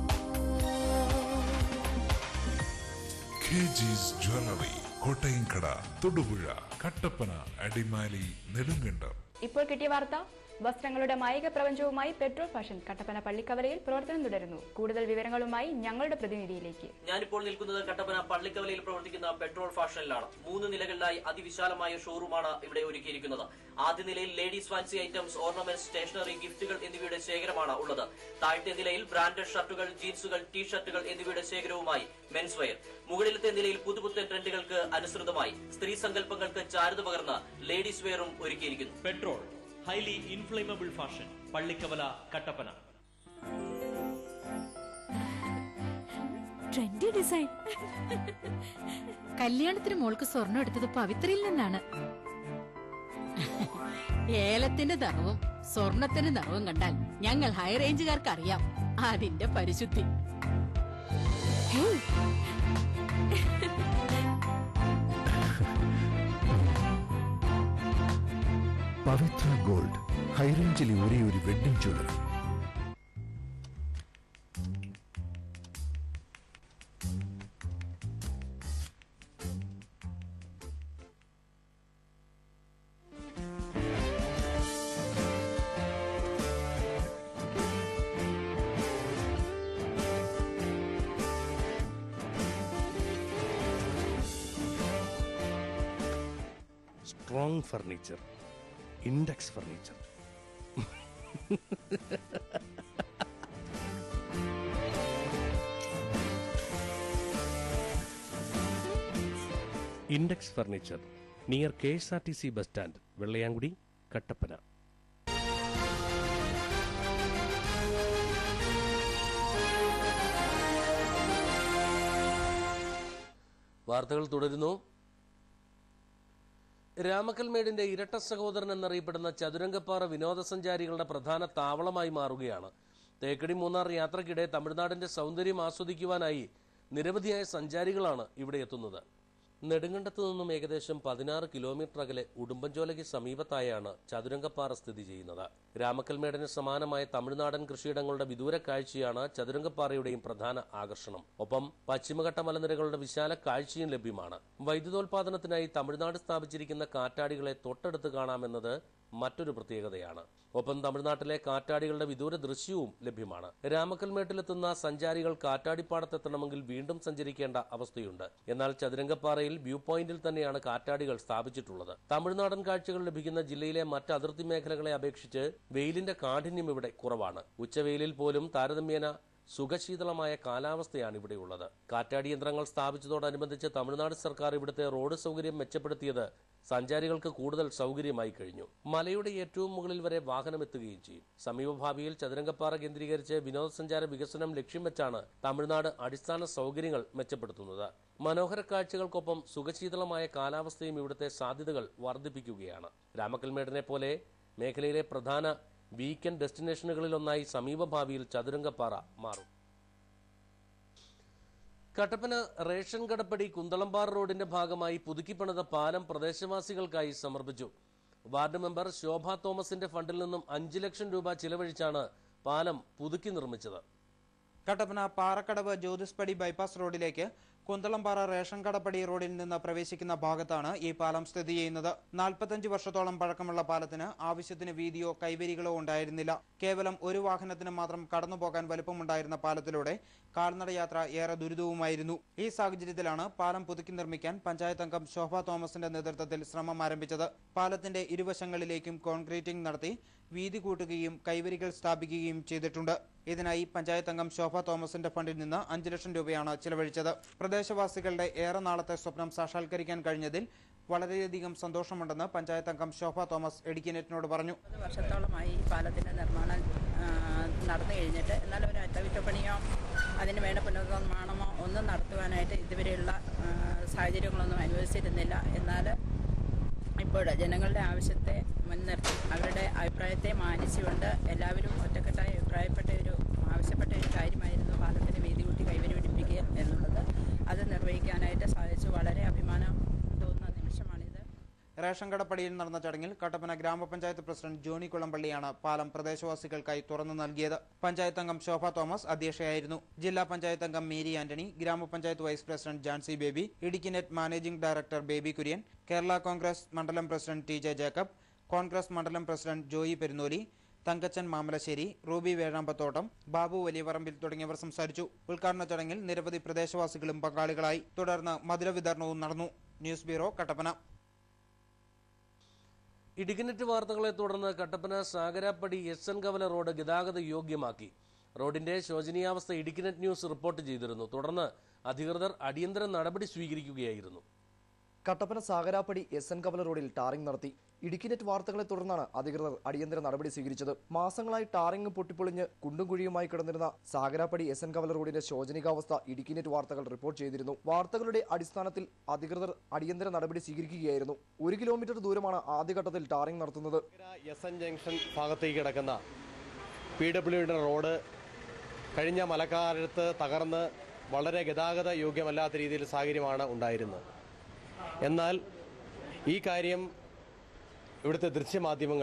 കെ ജീസ് ജ്വല്ലറി കോട്ടയംകട തൊടുപുഴ കട്ടപ്പന അടിമാലി നെടുങ്കണ്ടം ഇപ്പോൾ കിട്ടിയ വാർത്ത വസ്ത്രങ്ങളുടെ മായിക പ്രപഞ്ചവുമായി പെട്രോൾ ഫാഷൻ കട്ടപ്പന പള്ളിക്കവരയിൽ പ്രവർത്തനം തുടരുന്നു കൂടുതൽ വിവരങ്ങളുമായി ഞങ്ങളുടെ പ്രതിനിധിയിലേക്ക് ഞാനിപ്പോൾ നിൽക്കുന്നത് കട്ടപ്പന പള്ളിക്കവലയിൽ പ്രവർത്തിക്കുന്ന പെട്രോൾ ഫാഷനിലാണ് മൂന്ന് നിലകളിലായി അതിവിശാലമായ ഷോറൂമാണ് ഇവിടെ ഒരുക്കിയിരിക്കുന്നത് ആദ്യ നിലയിൽ ladies fancy items ornaments stationery ഗിഫ്റ്റുകൾ എന്നിവയുടെ ശേഖരമാണ് ഉള്ളത് താഴത്തെ നിലയിൽ ബ്രാൻഡഡ് ഷർട്ടുകൾ ജീൻസുകൾ ടീ ഷർട്ടുകൾ എന്നിവയുടെ ശേഖരവുമായി മെൻസ് വെയർ മുകളിലത്തെ നിലയിൽ പുതുപുത്തൻ ട്രെൻഡുകൾക്ക് അനുസൃതമായി സ്ത്രീ സങ്കല്പങ്ങൾക്ക് ചാരുത പകർന്ന് ലേഡീസ് വെയറും ഒരുക്കിയിരിക്കുന്നു petrol highly inflammable fashion Pallikkavala Kattappana trendy design കല്യാണത്തിന് മോൾക്ക് സ്വർണം എടുത്തത് പവിത്രയിൽ നിന്നാണ് ഏലത്തിന്റെ നിറവും സ്വർണത്തിന്റെ നിറവും കണ്ടാൽ ഞങ്ങൾ ഹൈ റേഞ്ചുകാർക്ക് അറിയാം അതിന്റെ പരിശുദ്ധി ഹേയ്, പവിത്ര ഗോൾഡ് ഹൈറേഞ്ചിലെ ഒരേ ഒരു wedding jewellery strong furniture index furniture index furniture near K S R T C bus stand Vellayamkudi Kattappana വാർത്തകൾ തുടരുന്നു രാമക്കൽമേടിന്റെ ഇരട്ട സഹോദരൻ എന്നറിയപ്പെടുന്ന ചതുരംഗപ്പാറ വിനോദസഞ്ചാരികളുടെ പ്രധാന താവളമായി മാറുകയാണ് തേക്കടി മൂന്നാർ യാത്രക്കിടെ തമിഴ്നാടിന്റെ സൗന്ദര്യം ആസ്വദിക്കുവാനായി നിരവധിയായ സഞ്ചാരികളാണ് ഇവിടെ എത്തുന്നത് നെടുങ്കണ്ടത്തു നിന്നും ഏകദേശം പതിനാറ് കിലോമീറ്റർ അകലെ ഉടുമ്പൻചോലയ്ക്ക് സമീപത്തായാണ് ചതുരംഗപ്പാറ സ്ഥിതി ചെയ്യുന്നത് രാമക്കൽമേടിന് സമാനമായ തമിഴ്നാടൻ കൃഷിയിടങ്ങളുടെ വിദൂര കാഴ്ചയാണ് ചതുരംഗപ്പാറയുടെയും പ്രധാന ആകർഷണം ഒപ്പം പശ്ചിമഘട്ട മലനിരകളുടെ വിശാല കാഴ്ചയും ലഭ്യമാണ് വൈദ്യുതോൽപാദനത്തിനായി തമിഴ്നാട് സ്ഥാപിച്ചിരിക്കുന്ന കാറ്റാടികളെ തൊട്ടടുത്ത് കാണാമെന്നത് മറ്റൊരു പ്രത്യേകതയാണ് ഒപ്പം തമിഴ്നാട്ടിലെ കാറ്റാടികളുടെ വിദൂര ദൃശ്യവും ലഭ്യമാണ് രാമക്കൽമേട്ടിലെത്തുന്ന സഞ്ചാരികൾ കാറ്റാടിപ്പാടത്തെത്തണമെങ്കിൽ വീണ്ടും സഞ്ചരിക്കേണ്ട അവസ്ഥയുണ്ട് എന്നാൽ ചതുരംഗപ്പാറയിൽ വ്യൂ പോയിന്റിൽ തന്നെയാണ് കാറ്റാടികൾ സ്ഥാപിച്ചിട്ടുള്ളത് തമിഴ്നാടൻ കാഴ്ചകൾ ലഭിക്കുന്ന ജില്ലയിലെ മറ്റ് അതിർത്തി മേഖലകളെ അപേക്ഷിച്ച് വെയിലിന്റെ കാഠിന്യം ഇവിടെ കുറവാണ് ഉച്ചവെയിലിൽ പോലും താരതമ്യേന സുഖശീതളമായ കാലാവസ്ഥയാണ് ഇവിടെയുള്ളത് കാറ്റാടി യന്ത്രങ്ങൾ സ്ഥാപിച്ചതോടനുബന്ധിച്ച് തമിഴ്നാട് സർക്കാർ ഇവിടുത്തെ റോഡ് സൗകര്യം മെച്ചപ്പെടുത്തിയത് സഞ്ചാരികൾക്ക് കൂടുതൽ സൗകര്യമായി കഴിഞ്ഞു മലയുടെ ഏറ്റവും മുകളിൽ വരെ വാഹനം എത്തുകയും ചെയ്യും സമീപഭാവിയിൽ ചതുരംഗപ്പാറ കേന്ദ്രീകരിച്ച് വിനോദസഞ്ചാര വികസനം ലക്ഷ്യം വെച്ചാണ് തമിഴ്നാട് അടിസ്ഥാന സൗകര്യങ്ങൾ മെച്ചപ്പെടുത്തുന്നത് മനോഹര കാഴ്ചകൾക്കൊപ്പം സുഖശീതളമായ കാലാവസ്ഥയും ഇവിടുത്തെ സാധ്യതകൾ വർദ്ധിപ്പിക്കുകയാണ് രാമക്കൽമേടിനെ പോലെ മേഖലയിലെ പ്രധാന വീക്കെൻഡ് ഡെസ്റ്റിനേഷനുകളിലൊന്നായി സമീപഭാവിയിൽ ചതുരംഗപ്പാറ മാറും കട്ടപ്പന റേഷൻ കടപ്പടി കുന്തളമ്പാറ റോഡിന്റെ ഭാഗമായി പുതുക്കിപ്പണിത പാലം പ്രദേശവാസികൾക്കായി സമർപ്പിച്ചു വാർഡ് മെമ്പർ ശോഭ തോമസിന്റെ ഫണ്ടിൽ നിന്നും അഞ്ചു ലക്ഷം രൂപ ചിലവഴിച്ചാണ് പാലം പുതുക്കി നിർമ്മിച്ചത് കട്ടപ്പന പാറക്കടവ് ജ്യോതിസ്പടി ബൈപ്പാസ് റോഡിലേക്ക് കുന്തളംപാറ റേഷൻ കടപ്പടി റോഡിൽ നിന്ന് പ്രവേശിക്കുന്ന ഭാഗത്താണ് ഈ പാലം സ്ഥിതി ചെയ്യുന്നത് നാൽപ്പത്തഞ്ച് വർഷത്തോളം പഴക്കമുള്ള പാലത്തിന് ആവശ്യത്തിന് വീതിയോ കൈവരികളോ ഉണ്ടായിരുന്നില്ല കേവലം ഒരു വാഹനത്തിന് മാത്രം കടന്നുപോകാൻ വലുപ്പമുണ്ടായിരുന്ന പാലത്തിലൂടെ കാൽനടയാത്ര ഏറെ ദുരിതവുമായിരുന്നു ഈ സാഹചര്യത്തിലാണ് പാലം പുതുക്കി നിർമ്മിക്കാൻ പഞ്ചായത്ത് അംഗം ശോഭ തോമസിന്റെ നേതൃത്വത്തിൽ ശ്രമം ആരംഭിച്ചത് പാലത്തിന്റെ ഇരുവശങ്ങളിലേക്കും കോൺക്രീറ്റിംഗ് നടത്തി വീതി കൂട്ടുകയും കൈവരികൾ സ്ഥാപിക്കുകയും ചെയ്തിട്ടുണ്ട് ഇതിനായി പഞ്ചായത്ത് അംഗം ശോഭ തോമസിന്റെ ഫണ്ടിൽ നിന്ന് അഞ്ചു ലക്ഷം രൂപയാണ് ചിലവഴിച്ചത് പ്രദേശവാസികളുടെ ഏറെ നാളത്തെ സ്വപ്നം സാക്ഷാത്കരിക്കാൻ കഴിഞ്ഞതിൽ വളരെയധികം സന്തോഷമുണ്ടെന്ന് പഞ്ചായത്ത് അംഗം ശോഭ തോമസ് എഡിക്കിനെറ്റിനോട് പറഞ്ഞു പത്ത് വർഷത്തോളമായി ഈ പാലത്തിൻ്റെ നിർമ്മാണം ആ, നടന്നു കഴിഞ്ഞിട്ട് എന്നാൽ ഒരു അറ്റകുറ്റപ്പണിയോ അതിന് വേണ്ട പുനർനിർമ്മാണമോ ഒന്നും നടത്തുവാനായിട്ട് ഇതുവരെയുള്ള ആ, സാഹചര്യങ്ങളൊന്നും അനുവദിച്ചിരുന്നില്ല എന്നാൽ ഇപ്പോൾ ജനങ്ങളുടെ ആവശ്യത്തെ മുൻനിർത്തി അവരുടെ അഭിപ്രായത്തെ മാനിച്ചുകൊണ്ട് എല്ലാവരും ഒറ്റക്കെട്ടായി അഭിപ്രായപ്പെട്ട ഒരു ആവശ്യപ്പെട്ട ഒരു കാര്യമായിരുന്നു പാലത്തിന് വീതി കൂട്ടി കൈവരി പിടിപ്പിക്കുക എന്നുള്ളത് അത് നിർവഹിക്കാനായിട്ട് സാധിച്ചു വളരെ അഭിമാനം തോന്നുന്ന നിമിഷമാണിത് റേഷൻ കടപ്പടിയിൽ നടന്ന ചടങ്ങിൽ കട്ടപ്പന ഗ്രാമപഞ്ചായത്ത് പ്രസിഡന്റ് ജോണി കുളമ്പള്ളിയാണ് പാലം പ്രദേശവാസികൾക്കായി തുറന്നു നൽകിയത് പഞ്ചായത്ത് അംഗം ശോഭ തോമസ് അധ്യക്ഷയായിരുന്നു ജില്ലാ പഞ്ചായത്ത് അംഗം മേരി ആന്റണി ഗ്രാമപഞ്ചായത്ത് vice president Jancy Baby Idukki net managing director Baby Kurian Kerala Congress മണ്ഡലം president T J Jacob Congress മണ്ഡലം പ്രസിഡന്റ് ജോയി പെരുന്നോലി തങ്കച്ചൻ മാമലശ്ശേരി റൂബി വേഴാമ്പത്തോട്ടം ബാബു വലിയവറമ്പിൽ തുടങ്ങിയവർ സംസാരിച്ചു ഉദ്ഘാടന ചടങ്ങിൽ നിരവധി പ്രദേശവാസികളും പങ്കാളികളായി തുടർന്ന് മധുര വിതരണവും നടന്നു ന്യൂസ് ബ്യൂറോ കട്ടപ്പന ഇടുക്കിനെറ്റ് വാർത്തകളെ തുടർന്ന് കട്ടപ്പന സാഗരാപ്പടി എസ് എൻ കവല റോഡ് ഗതാഗത യോഗ്യമാക്കി റോഡിന്റെ ശോചനീയാവസ്ഥ ഇടുക്കിനെറ്റ് ന്യൂസ് റിപ്പോർട്ട് ചെയ്തിരുന്നു തുടർന്ന് അധികൃതർ അടിയന്തര നടപടി സ്വീകരിക്കുകയായിരുന്നു കട്ടപ്പന സാഗരാപ്പടി എസ് എൻ കവല റോഡിൽ ടാറിംഗ് നടത്തി ഇടുക്കിനെറ്റ് വാർത്തകളെ തുടർന്നാണ് അധികൃതർ അടിയന്തര നടപടി സ്വീകരിച്ചത് മാസങ്ങളായി ടാറിംഗ് പൊട്ടിപ്പൊളിഞ്ഞ് കുണ്ടും കുഴിയുമായി കിടന്നിരുന്ന സാഗരാപ്പടി എസ് എൻ കവല റോഡിന്റെ ശോചനികാവസ്ഥ ഇടുക്കിനെറ്റ് വാർത്തകൾ റിപ്പോർട്ട് ചെയ്തിരുന്നു വാർത്തകളുടെ അടിസ്ഥാനത്തിൽ അധികൃതർ അടിയന്തര നടപടി സ്വീകരിക്കുകയായിരുന്നു ഒരു കിലോമീറ്റർ ദൂരമാണ് ആദ്യഘട്ടത്തിൽ ടാറിംഗ് നടത്തുന്നത് എസ് എൻ ജംഗ്ഷൻ ഭാഗത്തേക്ക് കിടക്കുന്ന പി ഡബ്ല്യുയുടെ റോഡ് കഴിഞ്ഞ മലക്കാലത്ത് തകർന്ന് വളരെ ഗതാഗത യോഗ്യമല്ലാത്ത രീതിയിൽ സാഹചര്യമാണ് ഉണ്ടായിരുന്നത് എന്നാൽ ഈ കാര്യം ഇവിടുത്തെ ദൃശ്യമാധ്യമങ്ങൾ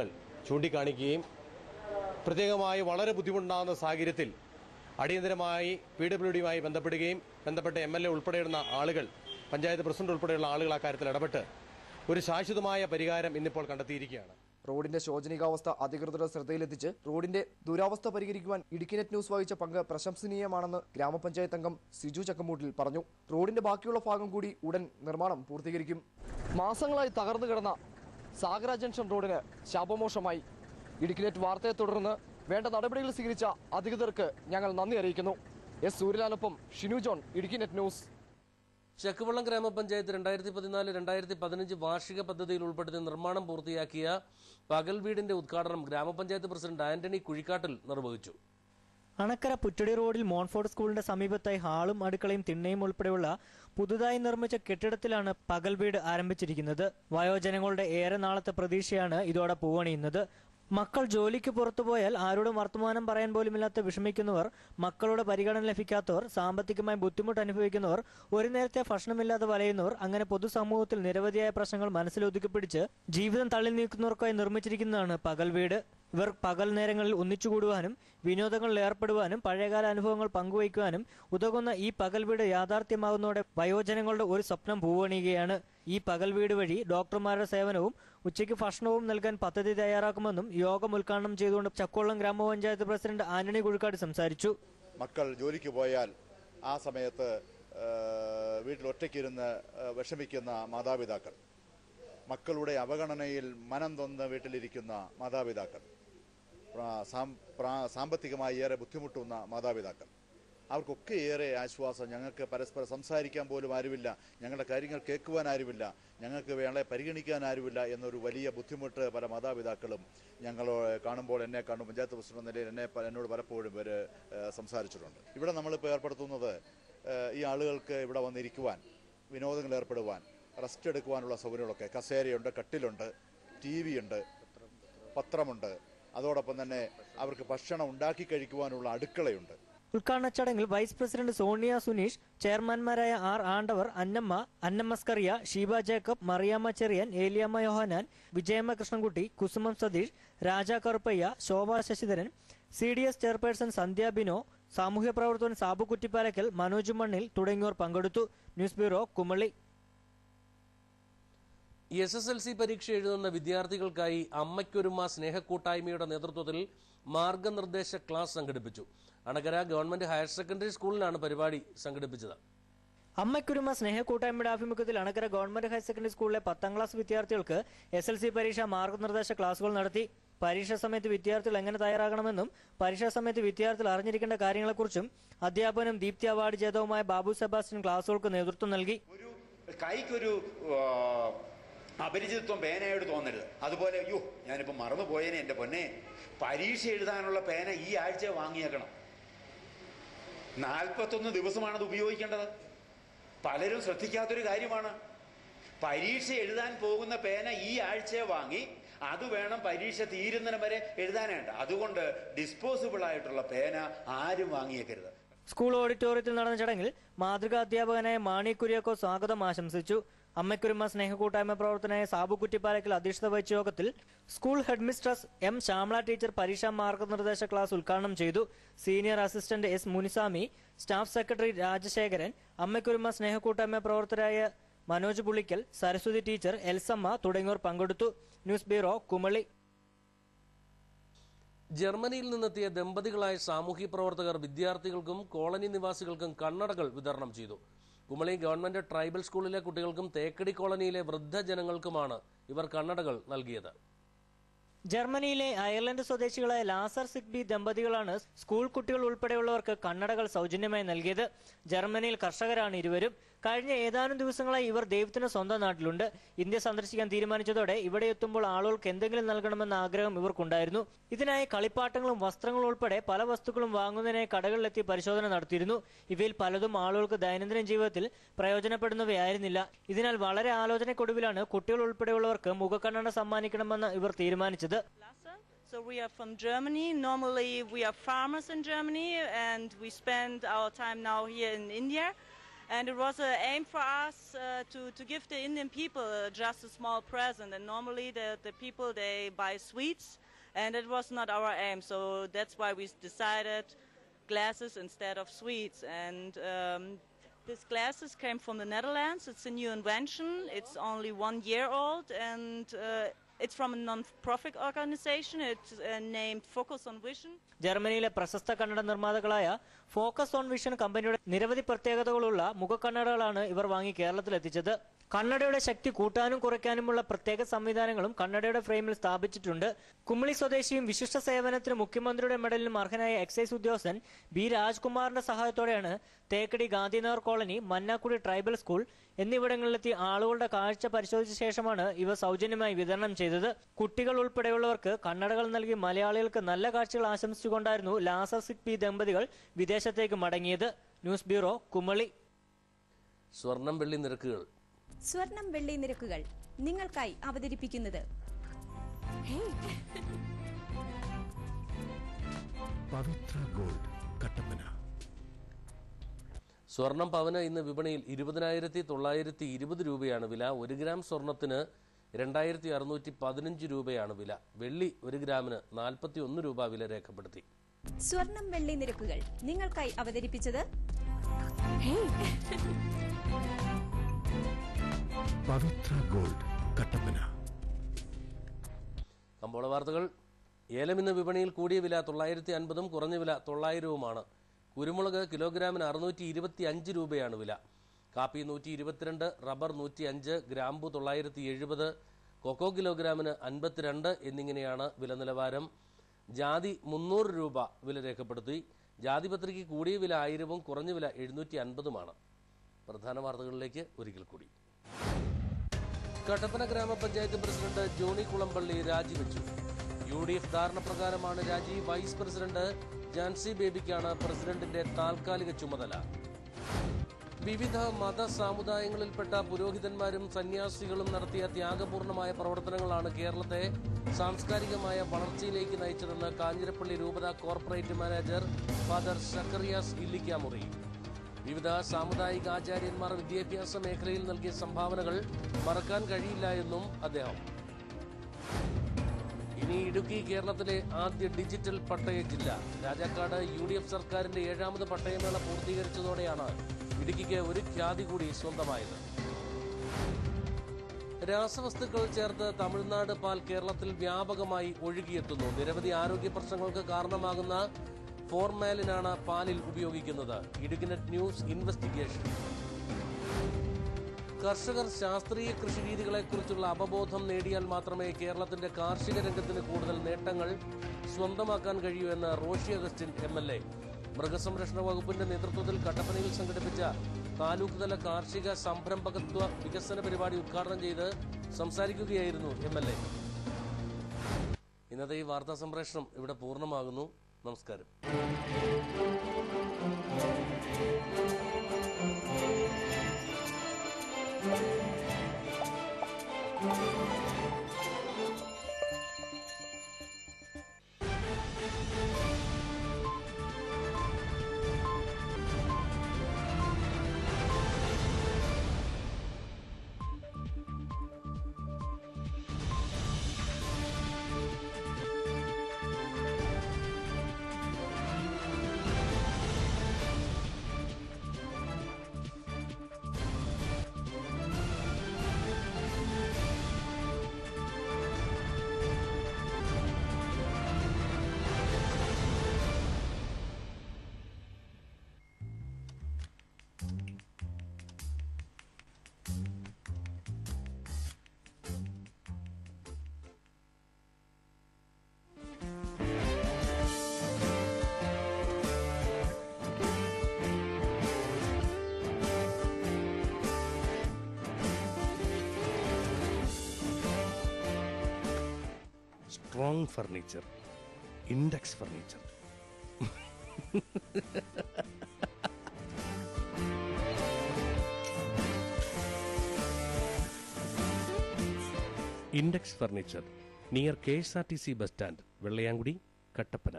ചൂണ്ടിക്കാണിക്കുകയും പ്രത്യേകമായി വളരെ ബുദ്ധിമുട്ടുണ്ടാകുന്ന സാഹചര്യത്തിൽ അടിയന്തരമായി പി ഡബ്ല്യു ഡിയുമായി ബന്ധപ്പെടുകയും ബന്ധപ്പെട്ട എം എൽ എ ഉൾപ്പെടെയുള്ള ആളുകൾ പഞ്ചായത്ത് പ്രസിഡന്റ് ഉൾപ്പെടെയുള്ള ആളുകൾ ആ കാര്യത്തിൽ ഇടപെട്ട് ഒരു ശാശ്വതമായ പരിഹാരം ഇന്നിപ്പോൾ കണ്ടെത്തിയിരിക്കുകയാണ് റോഡിന്റെ ശോചനീയാവസ്ഥ അധികൃതരുടെ ശ്രദ്ധയിലെത്തിച്ച് റോഡിന്റെ ദുരാവസ്ഥ പരിഹരിക്കുവാൻ ഇടുക്കി നെറ്റ് ന്യൂസ് വഹിച്ച പങ്ക് പ്രശംസനീയമാണെന്ന് ഗ്രാമപഞ്ചായത്ത് അംഗം സിജു ചക്കമൂട്ടിൽ പറഞ്ഞു റോഡിന്റെ ബാക്കിയുള്ള ഭാഗം കൂടി ഉടൻ നിർമ്മാണം പൂർത്തീകരിക്കും മാസങ്ങളായി തകർന്നു കിടന്ന സാഗര ജംഗ്ഷൻ റോഡിന് ശാപമോഷമായി ഇടുക്കി നെറ്റ് വാർത്തയെ തുടർന്ന് വേണ്ട നടപടികൾ സ്വീകരിച്ച അധികൃതർക്ക് ഞങ്ങൾ നന്ദി അറിയിക്കുന്നു എസ് സൂര്യലാലൊപ്പം ഷിനു ജോൺ ഇടുക്കി നെറ്റ് ന്യൂസ് ചക്കുവള്ളം ഗ്രാമപഞ്ചായത്ത് രണ്ടായിരത്തി പതിനാല് രണ്ടായിരത്തി പതിനഞ്ച് വാർഷിക പദ്ധതിയിൽ ഉൾപ്പെടുത്തി നിർമ്മാണം പൂർത്തിയാക്കിയ പകൽ വീടിന്റെ ഉദ്ഘാടനം ഗ്രാമപഞ്ചായത്ത് പ്രസിഡന്റ് ആന്റണി കുഴിക്കാട്ടിൽ നിർവഹിച്ചു അണക്കര പുറ്റടി റോഡിൽ മോൺഫോർഡ് സ്കൂളിന്റെ സമീപത്തായി ഹാളും അടുക്കളയും തിണ്ണയും ഉൾപ്പെടെയുള്ള പുതുതായി നിർമ്മിച്ച കെട്ടിടത്തിലാണ് പകൽ വീട് ആരംഭിച്ചിരിക്കുന്നത് വയോജനങ്ങളുടെ ഏറെ നാളത്തെ പ്രതീക്ഷയാണ് ഇതോടെ പൂവണിയുന്നത് മക്കൾ ജോലിക്ക് പുറത്തുപോയാൽ ആരോടും വർത്തമാനം പറയാൻ പോലുമില്ലാത്ത വിഷമിക്കുന്നവർ മക്കളുടെ പരിഗണന ലഭിക്കാത്തവർ സാമ്പത്തികമായി ബുദ്ധിമുട്ട് അനുഭവിക്കുന്നവർ ഒരു നേരത്തെ ഭക്ഷണമില്ലാതെ വലയുന്നവർ അങ്ങനെ പൊതുസമൂഹത്തിൽ നിരവധിയായ പ്രശ്നങ്ങൾ മനസ്സിലൊതുക്കിപ്പിടിച്ച് ജീവിതം തള്ളി നീക്കുന്നവർക്കായി നിർമ്മിച്ചിരിക്കുന്നതാണ് പകൽ വീട് ഇവർ പകൽ നേരങ്ങളിൽ ഒന്നിച്ചുകൂടുവാനും വിനോദങ്ങളിൽ ഏർപ്പെടുവാനും പഴയകാല അനുഭവങ്ങൾ പങ്കുവയ്ക്കുവാനും ഉതകുന്ന ഈ പകൽ വീട് യാഥാർത്ഥ്യമാകുന്നതോടെ വയോജനങ്ങളുടെ ഒരു സ്വപ്നം പൂവണിയുകയാണ് ഈ പകൽ വീട് വഴി ഡോക്ടർമാരുടെ സേവനവും ഉച്ചയ്ക്ക് ഭക്ഷണവും നൽകാൻ പദ്ധതി തയ്യാറാക്കുമെന്നും യോഗം ഉദ്ഘാടനം ചെയ്തുകൊണ്ട് ചക്കോളം ഗ്രാമപഞ്ചായത്ത് പ്രസിഡന്റ് ആന്റണി കുഴിക്കാട് സംസാരിച്ചു മക്കൾ ജോലിക്ക് പോയാൽ ആ സമയത്ത് ആ, വീട്ടിൽ ഒറ്റയ്ക്കിരുന്ന് ആ, വിഷമിക്കുന്ന മാതാപിതാക്കൾ മക്കളുടെ അവഗണനയിൽ മനം തൊന്ന് വീട്ടിലിരിക്കുന്ന മാതാപിതാക്കൾ പ്രാ- സാം- പ്രാ- സാമ്പത്തികമായി ഏറെ ബുദ്ധിമുട്ടുന്ന മാതാപിതാക്കൾ അവർക്കൊക്കെ ഏറെ ആശ്വാസം ഞങ്ങൾക്ക് പരസ്പരം സംസാരിക്കാൻ പോലും ആരുമില്ല ഞങ്ങളുടെ കാര്യങ്ങൾ കേൾക്കുവാൻ ആരുമില്ല ഞങ്ങൾക്ക് വേളെ പരിഗണിക്കാൻ ആരുമില്ല എന്നൊരു വലിയ ബുദ്ധിമുട്ട് പല മാതാപിതാക്കളും ഞങ്ങൾ കാണുമ്പോൾ എന്നെ കാണും പഞ്ചായത്ത് പ്രസിഡന്റ് എന്ന നിലയിൽ എന്നെ പ- എന്നോട് പലപ്പോഴും ഇവർ സംസാരിച്ചിട്ടുണ്ട് ഇവിടെ നമ്മളിപ്പോൾ ഏർപ്പെടുത്തുന്നത് ഏഹ്, ഈ ആളുകൾക്ക് ഇവിടെ വന്നിരിക്കുവാൻ വിനോദങ്ങൾ ഏർപ്പെടുവാൻ റെസ്റ്റ് എടുക്കുവാനുള്ള സൗകര്യങ്ങളൊക്കെ കസേരയുണ്ട് കട്ടിലുണ്ട് ടി വി ഉണ്ട് പത്രമുണ്ട് അതോടൊപ്പം തന്നെ അവർക്ക് ഭക്ഷണം ഉണ്ടാക്കി കഴിക്കുവാനുള്ള അടുക്കളയുണ്ട് ഉദ്ഘാടന ചടങ്ങിൽ വൈസ് പ്രസിഡന്റ് സോണിയ സുനീഷ് ചെയർമാൻമാരായ R Andavar Annamma Annamma Scaria Sheeba Jacob Mariamma Cherian Eliyamma Yohannan Vijayamma Krishnankutty Kusumam Satheesh Raja Karuppaiah Shobha Sasidharan C D S chairperson Sandhya Bino സാമൂഹ്യ പ്രവർത്തകൻ സാബു കുറ്റിപ്പാലക്കൽ മനോജ് മണ്ണിൽ തുടങ്ങിയവർ പങ്കെടുത്തു news bureau Kumily S S L C പരീക്ഷ എഴുതുന്ന വിദ്യാർത്ഥികൾക്കായി അമ്മയ്ക്കൊരുമ സ്നേഹക്കൂട്ടായ്മയുടെ നേതൃത്വത്തിൽ മാർഗനിർദ്ദേശ ക്ലാസ് സംഘടിപ്പിച്ചു അണകര ഗവൺമെന്റ് ഹയർ സെക്കൻഡറി സ്കൂളിലാണ് പരിപാടി സംഘടിപ്പിച്ചത് അമ്മയ്ക്കുരുമ സ്നേഹക്കൂട്ടായ്മയുടെ ആഭിമുഖ്യത്തിൽ അണക്കര ഗവൺമെന്റ് ഹയർ സെക്കൻഡറി സ്കൂളിലെ പത്താം ക്ലാസ് വിദ്യാർത്ഥികൾക്ക് എസ് എൽ സി പരീക്ഷ മാർഗനിർദ്ദേശ ക്ലാസുകൾ നടത്തി പരീക്ഷാ സമയത്ത് വിദ്യാർത്ഥികൾ എങ്ങനെ തയ്യാറാകണമെന്നും പരീക്ഷാ സമയത്ത് വിദ്യാർത്ഥികൾ അറിഞ്ഞിരിക്കേണ്ട കാര്യങ്ങളെക്കുറിച്ചും അധ്യാപനം ദീപ്തി അവാർഡ് ജേതാവുമായ ബാബു സെബാസ്റ്റ്യൻ ക്ലാസുകൾക്ക് നേതൃത്വം നൽകി കൈക്കൊരു ആ, അപരിചിതത്വം പേനയോട് തോന്നരുത് അതുപോലെ അയ്യോ ഞാനിപ്പോൾ മറന്നുപോയേനെ എൻ്റെ പൊന്നെ പരീക്ഷ എഴുതാനുള്ള പേന ഈ ആഴ്ച വാങ്ങിയേക്കണം നാൽപ്പത്തൊന്ന് ദിവസമാണ് അത് ഉപയോഗിക്കേണ്ടത് പലരും ശ്രദ്ധിക്കാത്തൊരു കാര്യമാണ് പരീക്ഷ എഴുതാൻ പോകുന്ന പേന ഈ ആഴ്ച വാങ്ങി അത് വേണം പരീക്ഷ തീരുന്നതിന് വരെ എഴുതാനായിട്ട് അതുകൊണ്ട് ഡിസ്പോസിബിൾ ആയിട്ടുള്ള പേന ആരും വാങ്ങിയേക്കരുത് സ്കൂൾ ഓഡിറ്റോറിയത്തിൽ നടന്ന ചടങ്ങിൽ മാതൃകാ അധ്യാപകനായ മാണി കുര്യാക്കോ സ്വാഗതം ആശംസിച്ചു അമ്മയ്ക്കുരുമ സ്നേഹക്കൂട്ടായ്മ പ്രവർത്തനായ സാബു കുറ്റിപ്പാലക്കൽ അധ്യക്ഷത വഹിച്ച യോഗത്തിൽ school headmistress M Shyamala teacher പരീക്ഷാ മാർഗനിർദ്ദേശ ക്ലാസ് ഉദ്ഘാടനം ചെയ്തു senior assistant S Munisamy staff secretary Rajasekharan അമ്മയ്ക്കുരുമ സ്നേഹക്കൂട്ടായ്മ പ്രവർത്തകരായ മനോജ് പുളിക്കൽ സരസ്വതി ടീച്ചർ എൽസമ്മ തുടങ്ങിയവർ പങ്കെടുത്തു ന്യൂസ് ബ്യൂറോ കുമളി ജർമ്മനിയിൽ നിന്നെത്തിയ ദമ്പതികളായ സാമൂഹ്യ പ്രവർത്തകർ വിദ്യാർത്ഥികൾക്കും കോളനി നിവാസികൾക്കും കണ്ണടകൾ വിതരണം ചെയ്തു കുമളി ഗവൺമെന്റ് ട്രൈബൽ സ്കൂളിലെ കുട്ടികൾക്കും തേക്കടി കോളനിയിലെ വൃദ്ധജനങ്ങൾക്കുമാണ് ഇവർ കണ്ണടകൾ നൽകിയത് ജർമ്മനിയിലെ അയർലൻഡ് സ്വദേശികളായ ലാസർ സിഗ്ബി ദമ്പതികളാണ് സ്കൂൾ കുട്ടികൾ ഉൾപ്പെടെയുള്ളവർക്ക് കണ്ണടകൾ സൗജന്യമായി നൽകിയത് ജർമ്മനിയിൽ കർഷകരാണ് ഇരുവരും കഴിഞ്ഞ ഏതാനും ദിവസങ്ങളായി ഇവർ ദൈവത്തിന് സ്വന്തം നാട്ടിലുണ്ട് ഇന്ത്യ സന്ദർശിക്കാൻ തീരുമാനിച്ചതോടെ ഇവിടെ എത്തുമ്പോൾ ആളുകൾക്ക് എന്തെങ്കിലും നൽകണമെന്ന ആഗ്രഹം ഇവർക്കുണ്ടായിരുന്നു ഇതിനായി കളിപ്പാട്ടങ്ങളും വസ്ത്രങ്ങളും ഉൾപ്പെടെ പല വസ്തുക്കളും വാങ്ങുന്നതിനായി കടകളിലെത്തി പരിശോധന നടത്തിയിരുന്നു ഇവയിൽ പലതും ആളുകൾക്ക് ദൈനംദിന ജീവിതത്തിൽ പ്രയോജനപ്പെടുന്നവയായിരുന്നില്ല ഇതിനാൽ വളരെ ആലോചനക്കൊടുവിലാണ് കുട്ടികൾ ഉൾപ്പെടെയുള്ളവർക്ക് മുഖക്കണ്ണട സമ്മാനിക്കണമെന്ന് ഇവർ തീരുമാനിച്ചത് So we are from Germany. Normally we are farmers in Germany and we spend our time now here in India. And it was an aim for us uh, to, to give the Indian people uh, just a small present. And normally the, the people, they buy sweets and it was not our aim. So that's why we decided glasses instead of sweets. And um, this glasses came from the Netherlands. It's a new invention. It's only one year old, and uh, it's from a non-profit organization. It's uh, named Focus on Vision. ജർമ്മനിയിലെ പ്രശസ്ത കണ്ണട നിർമ്മാതാക്കളായ focus on vision കമ്പനിയുടെ നിരവധി പ്രത്യേകതകളുള്ള മുഖക്കണ്ണടകളാണ് ഇവർ വാങ്ങി കേരളത്തിലെത്തിച്ചത് കണ്ണടയുടെ ശക്തി കൂട്ടാനും കുറയ്ക്കാനുമുള്ള പ്രത്യേക സംവിധാനങ്ങളും കണ്ണടയുടെ ഫ്രെയിമിൽ സ്ഥാപിച്ചിട്ടുണ്ട് കുമിളി സ്വദേശിയും വിശിഷ്ട സേവനത്തിന് മുഖ്യമന്ത്രിയുടെ മെഡലിനും അർഹനായ എക്സൈസ് ഉദ്യോഗസ്ഥൻ ബി രാജ്കുമാറിന്റെ സഹായത്തോടെയാണ് Thekkady Gandhinagar colony Mannakkudi tribal school എന്നിവിടങ്ങളിലെത്തി ആളുകളുടെ കാഴ്ച പരിശോധിച്ച ശേഷമാണ് ഇവ സൗജന്യമായി വിതരണം ചെയ്തത് കുട്ടികൾ ഉൾപ്പെടെയുള്ളവർക്ക് കണ്ണടകൾ നൽകി മലയാളികൾക്ക് നല്ല കാഴ്ചകൾ ആശംസിച്ചുകൊണ്ടായിരുന്നു ലാസർ സിക് പി ദമ്പതികൾ വിദേശത്തേക്ക് മടങ്ങിയത് ന്യൂസ് ബ്യൂറോ കുമളി സ്വർണം വെള്ളി നിരക്കുകൾ സ്വർണം വെള്ളി നിരക്കുകൾ നിങ്ങൾക്കായി അവതരിപ്പിക്കുന്നത് പവിത്ര ഗോൾഡ് കട്ടപ്പന സ്വർണം പവന് ഇന്ന് വിപണിയിൽ ഇരുപതിനായിരത്തി തൊള്ളായിരത്തി ഇരുപത് രൂപയാണ് വില ഒരു ഗ്രാം സ്വർണത്തിന് രണ്ടായിരത്തി അറുന്നൂറ്റി പതിനഞ്ച് രൂപയാണ് വില വെള്ളി ഒരു ഗ്രാമിന് നാൽപ്പത്തി ഒന്ന് രൂപ വില രേഖപ്പെടുത്തി സ്വർണം വെള്ളി നിരക്കുകൾ നിങ്ങൾക്കായി അവതരിപ്പിച്ചത് പവിത്ര ഗോൾഡ് കട്ടപ്പന കമ്പോള വാർത്തകൾ ഏലം ഇന്ന് വിപണിയിൽ കൂടിയ വില തൊള്ളായിരത്തി അൻപതും കുറഞ്ഞ വില തൊള്ളായിരവുമാണ് കുരുമുളക് കിലോഗ്രാമിന് അറുന്നൂറ്റി ഇരുപത്തി അഞ്ച് രൂപയാണ് വില കാപ്പി നൂറ്റി ഇരുപത്തിരണ്ട് റബ്ബർ നൂറ്റി അഞ്ച് ഗ്രാമ്പു തൊള്ളായിരത്തി എഴുപത് കൊക്കോ കിലോഗ്രാമിന് അൻപത്തിരണ്ട് എന്നിങ്ങനെയാണ് വില നിലവാരം ജാതി മുന്നൂറ് രൂപ വില രേഖപ്പെടുത്തി ജാതിപത്രിക്ക് കൂടിയ വില ആയിരവും കുറഞ്ഞ വില എഴുന്നൂറ്റി അൻപതുമാണ് പ്രധാന വാർത്തകളിലേക്ക് ഒരിക്കൽ കൂടി കട്ടപ്പന ഗ്രാമപഞ്ചായത്ത് പ്രസിഡന്റ് ജോണി കുളമ്പള്ളി രാജിവെച്ചു യു ഡി എഫ് ധാരണപ്രകാരമാണ് രാജി വൈസ് പ്രസിഡന്റ് ജാൻസി ബേബിക്കാണ് പ്രസിഡന്റിന്റെ താൽക്കാലിക ചുമതല വിവിധ മത സാമുദായങ്ങളിൽപ്പെട്ട പുരോഹിതന്മാരും സന്യാസികളും നടത്തിയ ത്യാഗപൂർണമായ പ്രവർത്തനങ്ങളാണ് കേരളത്തെ സാംസ്കാരികമായ വളർച്ചയിലേക്ക് നയിച്ചതെന്ന് കാഞ്ഞിരപ്പള്ളി രൂപത corporate manager father Zacharias Illikkamuri വിവിധ സാമുദായിക ആചാര്യന്മാർ വിദ്യാഭ്യാസ മേഖലയിൽ നൽകിയ സംഭാവനകൾ മറക്കാൻ കഴിയില്ല എന്നും അദ്ദേഹം ഇനി ഇടുക്കി കേരളത്തിലെ ആദ്യ ഡിജിറ്റൽ പട്ടയ ജില്ല രാജാക്കാട് യു ഡി എഫ് സർക്കാരിന്റെ ഏഴാമത് പട്ടയമേള പൂർത്തീകരിച്ചതോടെയാണ് ഇടുക്കിക്ക് ഒരു ഖ്യാതി കൂടി സ്വന്തമായത് രാസവസ്തുക്കൾ ചേർത്ത് തമിഴ്നാട് പാൽ കേരളത്തിൽ വ്യാപകമായി ഒഴുകിയെത്തുന്നു നിരവധി ആരോഗ്യ പ്രശ്നങ്ങൾക്ക് കാരണമാകുന്ന ഫോർമാലിനാണ് പാലിൽ ഉപയോഗിക്കുന്നത് ഇടുക്കിനെറ്റ് ന്യൂസ് ഇൻവെസ്റ്റിഗേഷൻ കർഷകർ ശാസ്ത്രീയ കൃഷിരീതികളെക്കുറിച്ചുള്ള അവബോധം നേടിയാൽ മാത്രമേ കേരളത്തിന്റെ കാർഷിക രംഗത്തിന് കൂടുതൽ നേട്ടങ്ങൾ സ്വന്തമാക്കാൻ കഴിയൂ എന്ന് Roshi Augustine M L A മൃഗസംരക്ഷണ വകുപ്പിന്റെ നേതൃത്വത്തിൽ കട്ടപ്പനയിൽ സംഘടിപ്പിച്ച താലൂക്ക് തല കാർഷിക സംരംഭകത്വ വികസന പരിപാടി ഉദ്ഘാടനം ചെയ്ത് സംസാരിക്കുകയായിരുന്നു എം എൽ എ ഇന്നത്തെ ഈ വാർത്താ സംപ്രേഷണം ഇവിടെ പൂർണ്ണമാകുന്നു നമസ്കാരം strong furniture index furniture index furniture near K S R T C bus stand Vellayamkudi Kattappana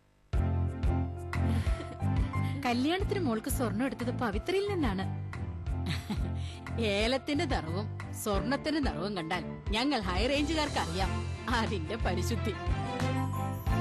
കല്യാണത്തിന് മോൾക്ക് സ്വർണം എടുത്തത് പവിത്രയിൽ നിന്നാണ് ഏലത്തിന്റെ നിറവും സ്വർണത്തിന്റെ നിറവും കണ്ടാൽ ഞങ്ങൾ ഹൈ റേഞ്ചുകാർക്ക് അറിയാം അതിന്റെ പരിശുദ്ധി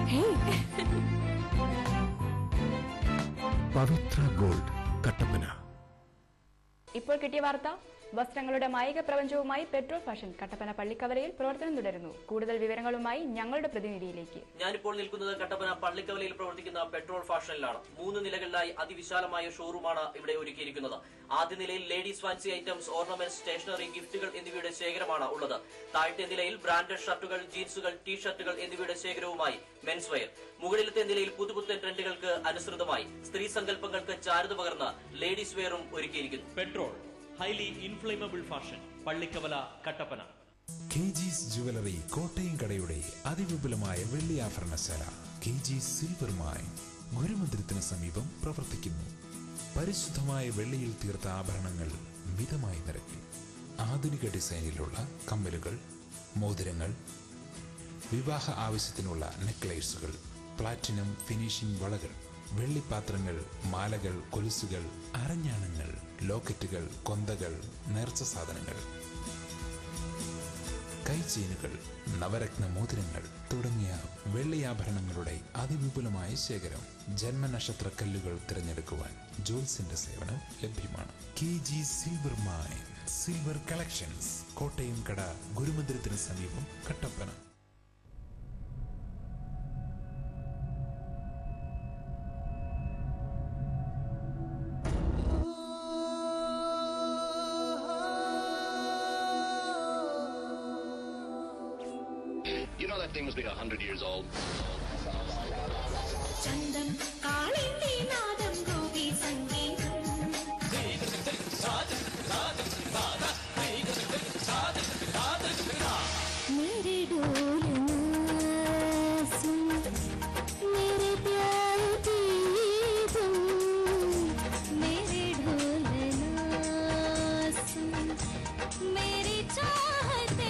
പവിത്ര ഗോൾഡ് കട്ടപ്പന ഇപ്പോൾ കിട്ടിയ വാർത്ത വസ്ത്രങ്ങളുടെ മായിക പ്രപഞ്ചവുമായി പെട്രോൾ ഫാഷൻ കട്ടപ്പന പള്ളിക്കവലയിൽ പ്രവർത്തനം തുടരുന്നു കൂടുതൽ വിവരങ്ങളുമായി ഞങ്ങളുടെ പ്രതിനിധിയിലേക്ക് ഞാനിപ്പോൾ നിൽക്കുന്നത് കട്ടപ്പന പള്ളിക്കവലയിൽ പ്രവർത്തിക്കുന്ന പെട്രോൾ ഫാഷനിലാണ് മൂന്ന് നിലകളിലായി അതിവിശാലമായ ഷോറൂമാണ് ഇവിടെ ഒരുക്കിയിരിക്കുന്നത് ആദ്യ നിലയിൽ ladies fancy items ornaments stationery ഗിഫ്റ്റുകൾ എന്നിവയുടെ ശേഖരമാണ് ഉള്ളത് താഴത്തെ നിലയിൽ ബ്രാൻഡഡ് ഷർട്ടുകൾ ജീൻസുകൾ ടീ ഷർട്ടുകൾ എന്നിവയുടെ ശേഖരവുമായി മെൻസ് വെയർ മുകളിലത്തെ നിലയിൽ പുതുപുത്തൻ ട്രെൻഡുകൾക്ക് അനുസൃതമായി സ്ത്രീ സങ്കല്പങ്ങൾക്ക് ചാരുത പകർന്ന് ലേഡീസ് വെയറും ഒരുക്കിയിരിക്കുന്നു petrol highly inflammable fashion Pallikkavala Kattappana K G's jewellery Kottayam കടയുടെ അതിവിപുലമായ വെള്ളി ആഭരണശാല കെ ജി സിൽവർ മൈൻ ഗുരുമന്ദിരത്തിന് സമീപം പ്രവർത്തിക്കുന്നു പരിശുദ്ധമായ വെള്ളിയിൽ തീർത്ത ആഭരണങ്ങൾ മിതമായ നിരക്കിൽ ആധുനിക ഡിസൈനിലുള്ള കമ്മലുകൾ മോതിരങ്ങൾ വിവാഹ ആവശ്യത്തിനുള്ള നെക്ലേസുകൾ പ്ലാറ്റിനം ഫിനിഷിംഗ് വളകൾ വെള്ളിപ്പാത്രങ്ങൾ മാലകൾ കൊലുസുകൾ അരഞ്ഞാണങ്ങൾ ലോക്കറ്റുകൾ കൊന്തകൾ നേർച്ച സാധനങ്ങൾ കൈചെയിനുകൾ നവരത്ന മോതിരങ്ങൾ തുടങ്ങിയ വെള്ളിയാഭരണങ്ങളുടെ അതിവിപുലമായ ശേഖരം ജന്മനക്ഷത്ര കല്ലുകൾ തിരഞ്ഞെടുക്കുവാൻ ജോൽസിന്റെ സേവനം ലഭ്യമാണ് K G silver mine silver collections Kottayam കട ഗുരുമന്ദിരത്തിന് സമീപം Kattappana You know that thing must be a hundred years old. ചന്തം കാളിന്റെ നാദം ഗോപി സംഗീതം मेरे डोलना सुन मेरे प्यार की तुम मेरे ढोलना सुन मेरी चाहते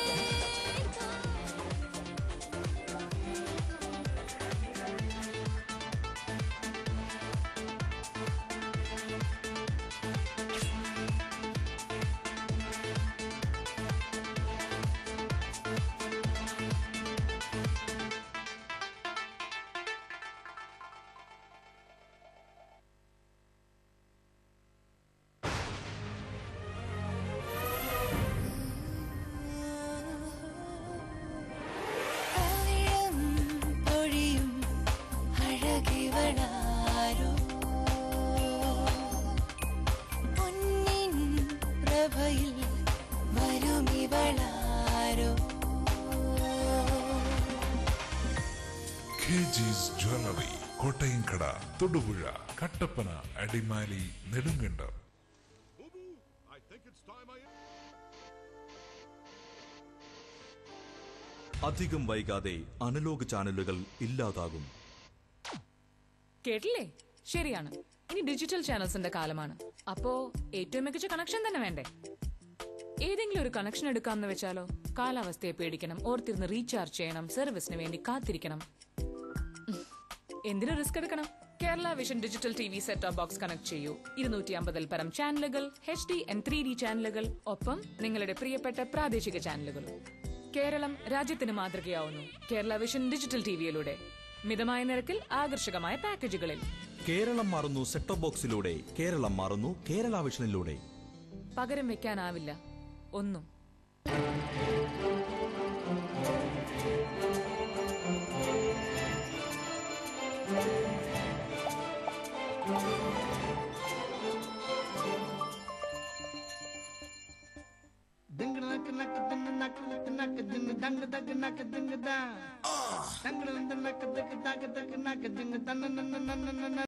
അവിഴം പൊഴിയും അഴകിവളാരോ പൊന്നിൻ പ്രഭയിൽ വരുമിവളാരോ കെ ജിസ് ജ്വല്ലറി കോട്ടയം കട തൊടുപുഴ കട്ടപ്പന അടിമാലി നെടുങ്കണ്ടം അധികം വൈകാതെ അനലോഗ് ചാനലുകൾ ഇല്ലാതാകും കേട്ടില്ലേ ശരിയാണ് ഇനി ഡിജിറ്റൽ ചാനൽസിന്റെ കാലമാണ് അപ്പോ ഏറ്റവും മികച്ച കണക്ഷൻ തന്നെ വേണ്ടേ ഏതെങ്കിലും ഒരു കണക്ഷൻ എടുക്കാമെന്ന് വെച്ചാലോ കാലാവസ്ഥയെ പേടിക്കണം ഓർത്തിരുന്ന് റീചാർജ് ചെയ്യണം സർവീസിന് വേണ്ടി കാത്തിരിക്കണം ഉം. എന്തിനു റിസ്ക് എടുക്കണം Kerala vision digital T V set top box connect ചെയ്യൂ ഇരുന്നൂറ്റി അമ്പതിൽ പരം ചാനലുകൾ H D and three D ചാനലുകൾ ഒപ്പം നിങ്ങളുടെ പ്രിയപ്പെട്ട പ്രാദേശിക ചാനലുകളും കേരളം രാജ്യത്തിന് മാതൃകയാവുന്നു കേരള വിഷൻ ഡിജിറ്റൽ ടിവിയിലൂടെ മിതമായ നിരക്കിൽ ആകർഷകമായ പാക്കേജുകളിൽ കേരളം മാറുന്നു സെറ്റോ ബോക്സിലൂടെ കേരളം മാറുന്നു കേരള വിഷനിലൂടെ പകരം വെക്കാനാവില്ല ഒന്നും Ding nak nak ding nak nak ding dang dang nak ding da. Dang dang nak ding dang dang nak ding dan na na na na na